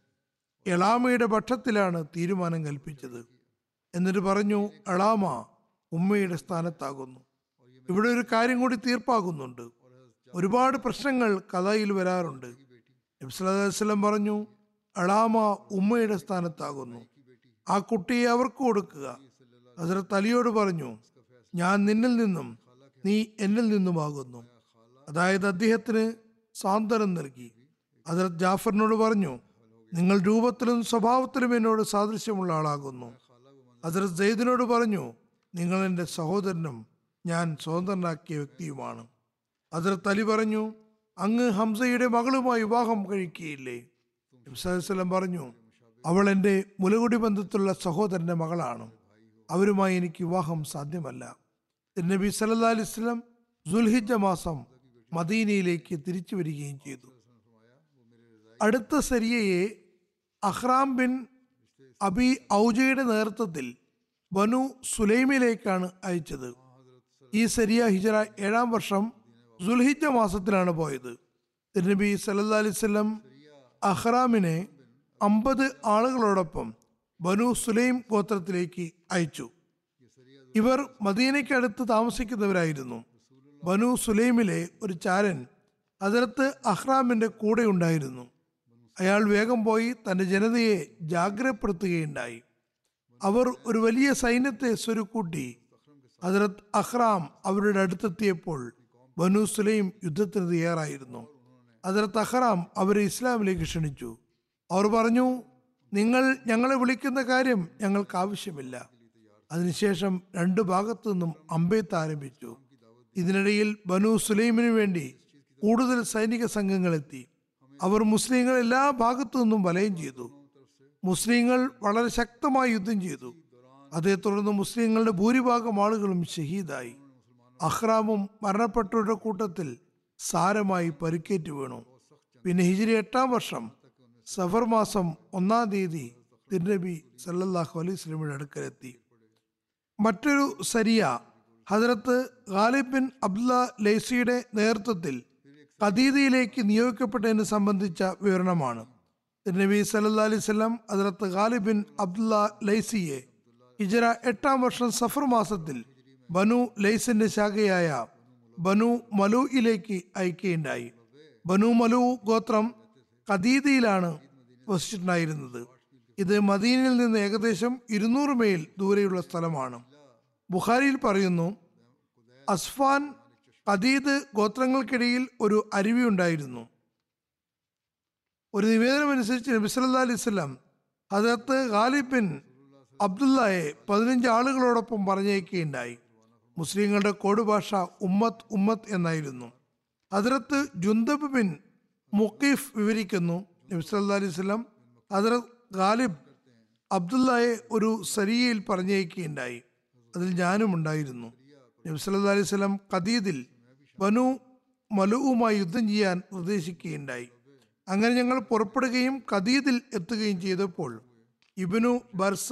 എളാമയുടെ പക്ഷത്തിലാണ് തീരുമാനം കൽപ്പിച്ചത് എന്നിട്ട് പറഞ്ഞു എളാമ ഉമ്മയുടെ സ്ഥാനത്താകുന്നു ഇവിടെ ഒരു കാര്യം കൂടി തീർപ്പാകുന്നുണ്ട് ഒരുപാട് പ്രശ്നങ്ങൾ കഥയിൽ വരാറുണ്ട് നബി സല്ലല്ലാഹു അലൈഹി വസല്ലം പറഞ്ഞു എളാമ ഉമ്മയുടെ സ്ഥാനത്താകുന്നു ആ കുട്ടിയെ അവർക്ക് കൊടുക്കുക ഹസരത്ത് അലിയോട് പറഞ്ഞു ഞാൻ നിന്നിൽ നിന്നും നീ എന്നിൽ നിന്നുമാകുന്നു അതായത് അദ്ദേഹത്തിന് സാന്ത്വനം നൽകി ഹസരത്ത് ജാഫറിനോട് പറഞ്ഞു നിങ്ങൾ രൂപത്തിലും സ്വഭാവത്തിലും എന്നോട് സാദൃശ്യമുള്ള ആളാകുന്നു ഹസരത്ത് സെയ്ദിനോട് പറഞ്ഞു നിങ്ങൾ എൻ്റെ സഹോദരനും ഞാൻ സ്വതന്ത്രനാക്കിയ വ്യക്തിയുമാണ് ഹസരത്ത് അലി പറഞ്ഞു അങ്ങ് ഹംസയുടെ മകളുമായി വിവാഹം കഴിക്കുകയില്ലേ നബിസ്വലം പറഞ്ഞു അവൾ എൻ്റെ മുലകുടി ബന്ധത്തിലുള്ള സഹോദരൻ്റെ മകളാണ് അവരുമായി എനിക്ക് വിവാഹം സാധ്യമല്ല നബി സല്ലാ അലിസ്ലം സുൽഹിജ മാസം മദീനയിലേക്ക് തിരിച്ചു വരികയും ചെയ്തു അടുത്ത സരിയയെ അഹ്റാം ബിൻ അബി ഔജയുടെ നേതൃത്വത്തിൽ ബനു സുലൈമിലേക്കാണ് അയച്ചത് ഈ സരിയ ഹിജറ ഏഴാം വർഷം സുൽഹിജ മാസത്തിലാണ് പോയത് തിരുനബി സല്ലാ അലിസ്ലം അഹ്റാമിനെ അമ്പത് ആളുകളോടൊപ്പം ബനു സുലൈം ഗോത്രത്തിലേക്ക് അയച്ചു ഇവർ മദീനയ്ക്കടുത്ത് താമസിക്കുന്നവരായിരുന്നു ബനു സുലൈമിലെ ഒരു ചാരൻ അതിർത്ത് അഹ്റാമിന്റെ കൂടെ ഉണ്ടായിരുന്നു അയാൾ വേഗം പോയി തന്റെ ജനതയെ ജാഗ്രതപ്പെടുത്തുകയുണ്ടായി അവർ ഒരു വലിയ സൈന്യത്തെ സ്വരുക്കൂട്ടി ഹജറത്ത് അഹ്റാം അവരുടെ അടുത്തെത്തിയപ്പോൾ ബനു സുലൈം യുദ്ധത്തിന് തയ്യാറായിരുന്നു ഹജറത്ത് അഹ്റാം അവരെ ഇസ്ലാമിലേക്ക് ക്ഷണിച്ചു അവർ പറഞ്ഞു നിങ്ങൾ ഞങ്ങളെ വിളിക്കുന്ന കാര്യം ഞങ്ങൾക്ക് ആവശ്യമില്ല അതിനുശേഷം രണ്ടു ഭാഗത്തു നിന്നും അമ്പെയ്ത്ത് ആരംഭിച്ചു ഇതിനിടയിൽ ബനു സുലൈമിനു വേണ്ടി കൂടുതൽ സൈനിക സംഘങ്ങൾ എത്തി അവർ മുസ്ലിങ്ങൾ എല്ലാ ഭാഗത്തു നിന്നും വലയം ചെയ്തു മുസ്ലിങ്ങൾ വളരെ ശക്തമായി യുദ്ധം ചെയ്തു അതേ തുടർന്ന് മുസ്ലിങ്ങളുടെ ഭൂരിഭാഗം ആളുകളും ഷഹീദായി അഹ്റാമും മരണപ്പെട്ടവരുടെ കൂട്ടത്തിൽ സാരമായി പരിക്കേറ്റ് വീണു പിന്നെ ഹിജിരി എട്ടാം വർഷം സഫർ മാസം ഒന്നാം തീയതി തിരുനബി സല്ലല്ലാഹു അലൈഹി സ്വലമിയുടെ അടുക്കലെത്തി മറ്റൊരു സരിയ ഹജറത്ത് ഗാലിബ് ബിൻ അബ്ദുല്ല ലൈസിയുടെ നേതൃത്വത്തിൽ ഖദീദയിലേക്ക് നിയോഗിക്കപ്പെട്ടതിനെ സംബന്ധിച്ച വിവരണമാണ് നബി സല്ലാ അലൈഹി സ്വലം ഹജറത്ത് ഗാലിബ് ബിൻ അബ്ദുല്ല ലൈസിയെ ഹിജറ എട്ടാം വർഷം സഫർ മാസത്തിൽ ബനു ലൈസിന്റെ ശാഖയായ ബനു മലൂയിലേക്ക് അയക്കുകയുണ്ടായി ബനു മലു ഗോത്രം ഖദീദയിലാണ് വസിച്ചിട്ടുണ്ടായിരുന്നത് ഇത് മദീനയിൽ നിന്ന് ഏകദേശം ഇരുന്നൂറ് മൈൽ ദൂരെയുള്ള സ്ഥലമാണ് ബുഖാരിയിൽ പറയുന്നു അസ്ഫാൻ ഖദീദ് ഗോത്രങ്ങൾക്കിടയിൽ ഒരു അരുവി ഉണ്ടായിരുന്നു ഒരു നിവേദനമനുസരിച്ച് നബി സല്ലാ അലൈഹി സ്വലം ഹജറത്ത് ഖാലിബ് ബിൻ അബ്ദുള്ളയെ പതിനഞ്ച് ആളുകളോടൊപ്പം പറഞ്ഞയക്കുകയുണ്ടായി മുസ്ലിങ്ങളുടെ കോഡ് ഭാഷ ഉമ്മത്ത് ഉമ്മത്ത് എന്നായിരുന്നു ഹജറത്ത് ജുന്തബ് ബിൻ മുക്കീഫ് വിവരിക്കുന്നു നബി സല്ലല്ലാഹു അലൈഹി വസല്ലം ഹദരത്ത് ഗാലിബ് അബ്ദുള്ളയെ ഒരു സരിയയിൽ പറഞ്ഞയക്കുകയുണ്ടായി അതിൽ ഞാനും ഉണ്ടായിരുന്നു നബി സല്ലല്ലാഹു അലൈഹി വസല്ലം ഖദീദിൽ ബനു മലുവുമായി യുദ്ധം ചെയ്യാൻ നിർദ്ദേശിക്കുകയുണ്ടായി അങ്ങനെ ഞങ്ങൾ പുറപ്പെടുകയും ഖദീദിൽ എത്തുകയും ചെയ്തപ്പോൾ ഇബനു ബർസ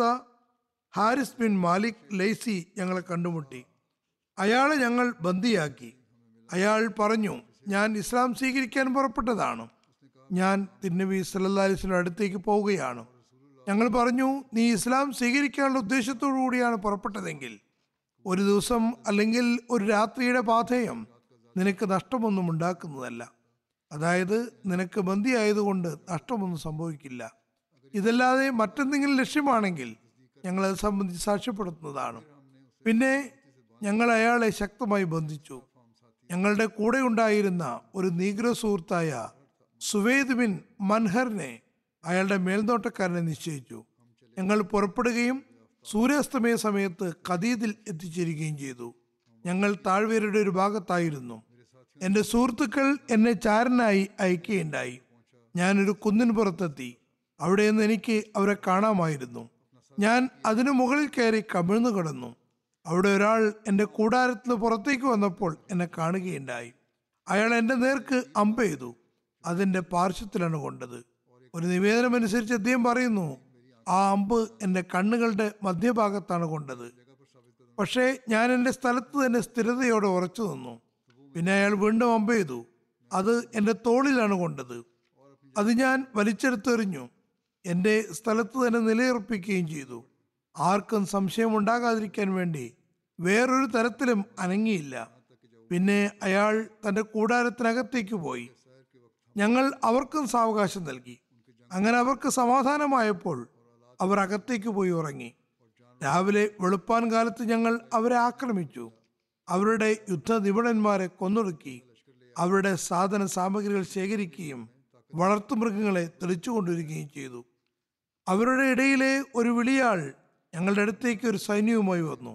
ഹാരിസ് ബിൻ മാലിക് ലൈസി ഞങ്ങളെ കണ്ടുമുട്ടി അയാളെ ഞങ്ങൾ ബന്ദിയാക്കി അയാൾ പറഞ്ഞു ഞാൻ ഇസ്ലാം സ്വീകരിക്കാൻ പുറപ്പെട്ടതാണ് ഞാൻ തിരുനബി സല്ലല്ലാഹു അലൈഹി വസല്ലം അടുത്തേക്ക് പോവുകയാണ് ഞങ്ങൾ പറഞ്ഞു നീ ഇസ്ലാം സ്വീകരിക്കാനുള്ള ഉദ്ദേശത്തോടു കൂടിയാണ് പുറപ്പെട്ടതെങ്കിൽ ഒരു ദിവസം അല്ലെങ്കിൽ ഒരു രാത്രിയുടെ പാഥേയം നിനക്ക് നഷ്ടമൊന്നും ഉണ്ടാക്കുന്നതല്ല അതായത് നിനക്ക് ബന്ദിയായതുകൊണ്ട് നഷ്ടമൊന്നും സംഭവിക്കില്ല ഇതല്ലാതെ മറ്റെന്തെങ്കിലും ലക്ഷ്യമാണെങ്കിൽ ഞങ്ങളത് സംബന്ധിച്ച് സാക്ഷ്യപ്പെടുത്തുന്നതാണ് പിന്നെ ഞങ്ങൾ അയാളെ ശക്തമായി ബന്ധിച്ചു ഞങ്ങളുടെ കൂടെ ഉണ്ടായിരുന്ന ഒരു നീഗ്ര സുഹൃത്തായ സുവേദ് ബിൻ മൻഹറിനെ അയാളുടെ മേൽനോട്ടക്കാരനെ നിശ്ചയിച്ചു ഞങ്ങൾ പുറപ്പെടുകയും സൂര്യാസ്തമയ സമയത്ത് ഖദീദിൽ എത്തിച്ചേരുകയും ചെയ്തു ഞങ്ങൾ താഴ്വരയുടെ ഒരു ഭാഗത്തായിരുന്നു എൻ്റെ സുഹൃത്തുക്കൾ എന്നെ ചാരനായി അയക്കുകയുണ്ടായി ഞാനൊരു കുന്നിൻ പുറത്തെത്തി അവിടെ നിന്ന് എനിക്ക് അവരെ കാണാമായിരുന്നു ഞാൻ അതിനു മുകളിൽ കയറി കമിഴ്ന്നു കിടന്നു അവിടെ ഒരാൾ എൻ്റെ കൂടാരത്തിന് പുറത്തേക്ക് വന്നപ്പോൾ എന്നെ കാണുകയുണ്ടായി അയാൾ എൻ്റെ നേർക്ക് അമ്പ ചെയ്തു അതിൻ്റെ പാർശ്വത്തിലാണ് കൊണ്ടത് ഒരു നിവേദനം അനുസരിച്ച് അദ്ദേഹം പറയുന്നു ആ അമ്പ് എൻ്റെ കണ്ണുകളുടെ മധ്യഭാഗത്താണ് കൊണ്ടത് പക്ഷേ ഞാൻ എൻ്റെ സ്ഥലത്ത് തന്നെ സ്ഥിരതയോടെ ഉറച്ചു നിന്നു പിന്നെ അയാൾ വീണ്ടും അമ്പ ചെയ്തു അത് എൻ്റെ തോളിലാണ് കൊണ്ടത് അത് ഞാൻ വലിച്ചെടുത്തെറിഞ്ഞു എൻ്റെ സ്ഥലത്ത് തന്നെ നിലയുറപ്പിക്കുകയും ചെയ്തു ആർക്കും സംശയമുണ്ടാകാതിരിക്കാൻ വേണ്ടി വേറൊരു തരത്തിലും അനങ്ങിയില്ല പിന്നെ അയാൾ തൻ്റെ കൂടാരത്തിനകത്തേക്ക് പോയി ഞങ്ങൾ അവർക്കും സാവകാശം നൽകി അങ്ങനെ അവർക്ക് സമാധാനമായപ്പോൾ അവർ അകത്തേക്ക് പോയി ഉറങ്ങി രാവിലെ വെളുപ്പാൻ കാലത്ത് ഞങ്ങൾ അവരെ ആക്രമിച്ചു അവരുടെ യുദ്ധ നിപുണന്മാരെ കൊന്നൊടുക്കി അവരുടെ സാധന സാമഗ്രികൾ ശേഖരിക്കുകയും വളർത്തുമൃഗങ്ങളെ തെളിച്ചുകൊണ്ടിരിക്കുകയും ചെയ്തു അവരുടെ ഇടയിലെ ഒരു വിളിയാൾ ഞങ്ങളുടെ അടുത്തേക്ക് ഒരു സൈന്യവുമായി വന്നു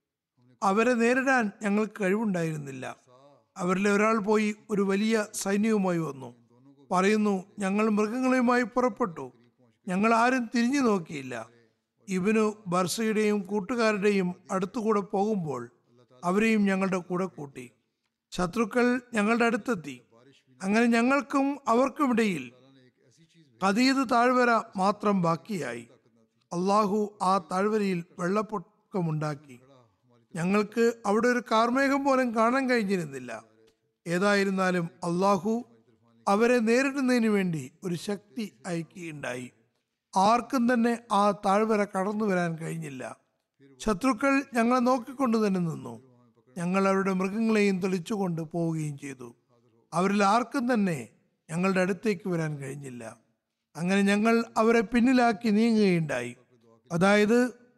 അവരെ നേരിടാൻ ഞങ്ങൾക്ക് കഴിവുണ്ടായിരുന്നില്ല അവരിലെ ഒരാൾ പോയി ഒരു വലിയ സൈന്യവുമായി വന്നു പറയുന്നു ഞങ്ങൾ മൃഗങ്ങളുമായി പുറപ്പെട്ടു ഞങ്ങൾ ആരും തിരിഞ്ഞു നോക്കിയില്ല ഇവനു ബർസയുടെയും കൂട്ടുകാരുടെയും അടുത്തുകൂടെ പോകുമ്പോൾ അവരെയും ഞങ്ങളുടെ കൂടെ കൂട്ടി ശത്രുക്കൾ ഞങ്ങളുടെ അടുത്തെത്തി അങ്ങനെ ഞങ്ങൾക്കും അവർക്കുമിടയിൽ കതീത് താഴ്വര മാത്രം ബാക്കിയായി അള്ളാഹു ആ താഴ്വരയിൽ വെള്ളപ്പൊക്കമുണ്ടാക്കി ഞങ്ങൾക്ക് അവിടെ ഒരു കാർമേഘം പോലും കാണാൻ കഴിഞ്ഞിരുന്നില്ല ഏതായിരുന്നാലും അള്ളാഹു അവരെ നേരിടുന്നതിന് വേണ്ടി ഒരു ശക്തി അയക്കുകയുണ്ടായി ആർക്കും തന്നെ ആ താഴ്വര കടന്നു വരാൻ കഴിഞ്ഞില്ല ശത്രുക്കൾ ഞങ്ങളെ നോക്കിക്കൊണ്ട് തന്നെ നിന്നു ഞങ്ങൾ അവരുടെ മൃഗങ്ങളെയും തെളിച്ചുകൊണ്ട് പോവുകയും ചെയ്തു അവരിൽ ആർക്കും തന്നെ ഞങ്ങളുടെ അടുത്തേക്ക് വരാൻ കഴിഞ്ഞില്ല അങ്ങനെ ഞങ്ങൾ അവരെ പിന്നിലാക്കി നീങ്ങുകയുണ്ടായി അതായത്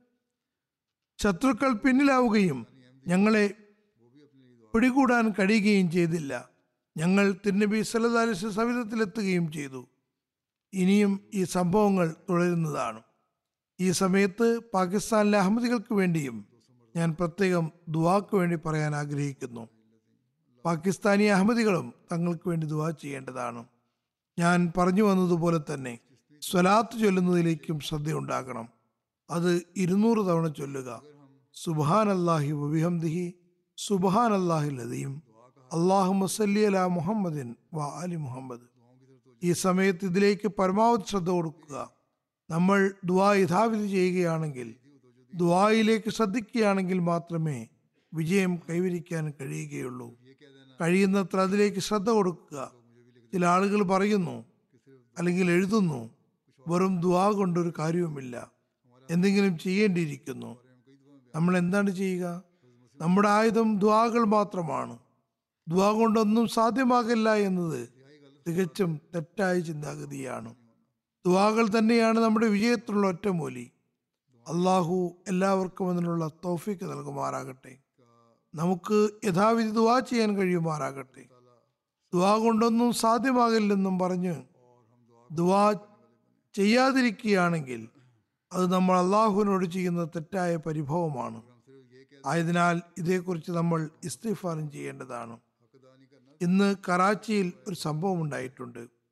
ശത്രുക്കൾ പിന്നിലാവുകയും ഞങ്ങളെ പിടികൂടാൻ കഴിയുകയും ചെയ്തില്ല ഞങ്ങൾ തിരുനബി സലതാലിസ് സവിധത്തിലെത്തുകയും ചെയ്തു ഇനിയും ഈ സംഭവങ്ങൾ തുടരുന്നതാണ് ഈ സമയത്ത് പാകിസ്ഥാനിലെ അഹമ്മദികൾക്ക് വേണ്ടിയും ഞാൻ പ്രത്യേകം ദുവാക്ക് വേണ്ടി പറയാൻ ആഗ്രഹിക്കുന്നു പാകിസ്ഥാനി അഹമ്മദികളും തങ്ങൾക്ക് വേണ്ടി ദുവാ ചെയ്യേണ്ടതാണ് ഞാൻ പറഞ്ഞു വന്നതുപോലെ തന്നെ സ്വലാത്ത് ചൊല്ലുന്നതിലേക്കും ശ്രദ്ധയുണ്ടാകണം അത് ഇരുന്നൂറ് തവണ ചൊല്ലുക സുബാൻ അല്ലാഹി വബിഹംദിഹി സുബാൻ അല്ലാഹി ലതീം അള്ളാഹു മസല്ലി അല മുഹമ്മദിൻ വ അലി മുഹമ്മദ് ഈ സമയത്ത് ഇതിലേക്ക് പരമാവധി ശ്രദ്ധ കൊടുക്കുക നമ്മൾ ദുവാ യഥാവിധി ചെയ്യുകയാണെങ്കിൽ ദുവായിലേക്ക് ശ്രദ്ധിക്കുകയാണെങ്കിൽ മാത്രമേ വിജയം കൈവരിക്കാൻ കഴിയുകയുള്ളൂ കഴിയുന്നത്ര അതിലേക്ക് ശ്രദ്ധ കൊടുക്കുക ചില ആളുകൾ പറയുന്നു അല്ലെങ്കിൽ എഴുതുന്നു വെറും ദുവാ കൊണ്ടൊരു കാര്യവുമില്ല എന്തെങ്കിലും ചെയ്യേണ്ടിയിരിക്കുന്നു നമ്മൾ എന്താണ് ചെയ്യുക നമ്മുടെ ആയുധം ദ്വാകൾ മാത്രമാണ് ദ്വാ കൊണ്ടൊന്നും സാധ്യമാകില്ല എന്നത് തികച്ചും തെറ്റായ ചിന്താഗതിയാണ് ദ്വാകൾ തന്നെയാണ് നമ്മുടെ വിജയത്തിലുള്ള ഒറ്റമൂലി അള്ളാഹു എല്ലാവർക്കും അതിനുള്ള തോഫിക്ക് നൽകുമാറാകട്ടെ നമുക്ക് യഥാവിധി ദുവാ ചെയ്യാൻ കഴിയുമാറാകട്ടെ ദുവാ കൊണ്ടൊന്നും സാധ്യമാകില്ലെന്നും പറഞ്ഞ് ദുവാ ചെയ്യാതിരിക്കുകയാണെങ്കിൽ അത് നമ്മൾ അള്ളാഹുവിനോട് ചെയ്യുന്ന തെറ്റായ പരിഭവമാണ് ആയതിനാൽ ഇതേക്കുറിച്ച് നമ്മൾ ഇസ്തിഫാറും ചെയ്യേണ്ടതാണ് ഇന്ന് കറാച്ചിയിൽ ഒരു സംഭവം ഉണ്ടായിട്ടുണ്ട്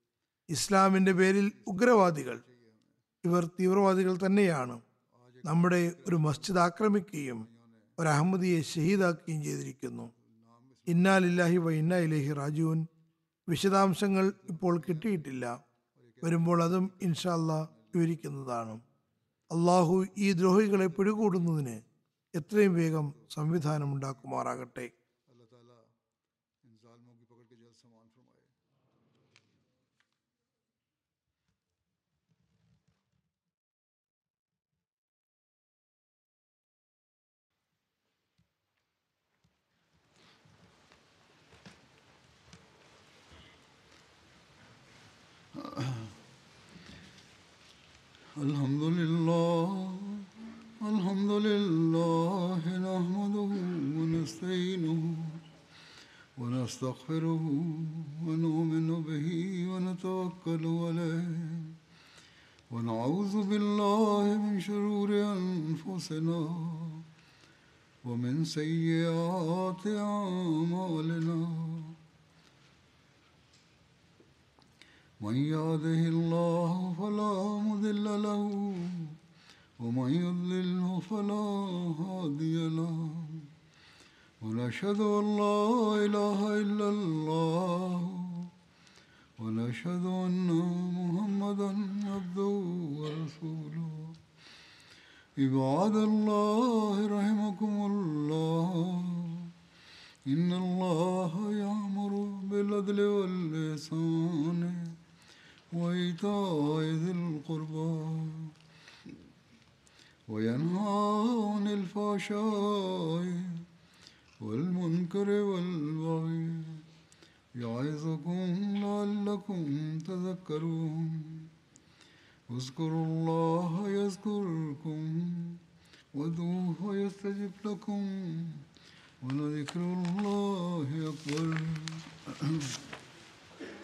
ഇസ്ലാമിന്റെ പേരിൽ ഉഗ്രവാദികൾ ഇവർ തീവ്രവാദികൾ തന്നെയാണ് നമ്മുടെ ഒരു മസ്ജിദ് ആക്രമിക്കുകയും ഒരു അഹമ്മദിയെ ഷഹീദാക്കുകയും ചെയ്തിരിക്കുന്നു ഇന്നാലില്ലാഹി വ ഇന്ന ഇലഹി റാജുവിൻ വിശദാംശങ്ങൾ ഇപ്പോൾ കിട്ടിയിട്ടില്ല വരുമ്പോൾ അതും ഇൻഷാല്ല വിവരിക്കുന്നതാണ് അള്ളാഹു ഈ ദ്രോഹികളെ പിടികൂടുന്നതിന് എത്രയും വേഗം സംവിധാനം ഉണ്ടാക്കുമാറാകട്ടെ अल्लाह ताला इन जालिमों की पकड़ के जल्द समान फरमाए الحمد لله الحمد لله نحمده ونستعينه ونستغفره ونؤمن به ونتوكل عليه ونعوذ بالله من شرور أنفسنا ومن سيئات أعمالنا من يهده الله فلا مضل له ومن يضلله فلا هادي له ونشهد ان لا اله الا الله ونشهد ان محمدا عبده ورسوله عباد الله رحمكم الله إن الله يأمر بالعدل والإحسان وإيتاء ذي القربى وينهى عن الفحشاء والمنكر والبغي يعظكم لعلكم تذكرون اذكروا الله يذكركم وادعوه يستجب لكم ولذكر الله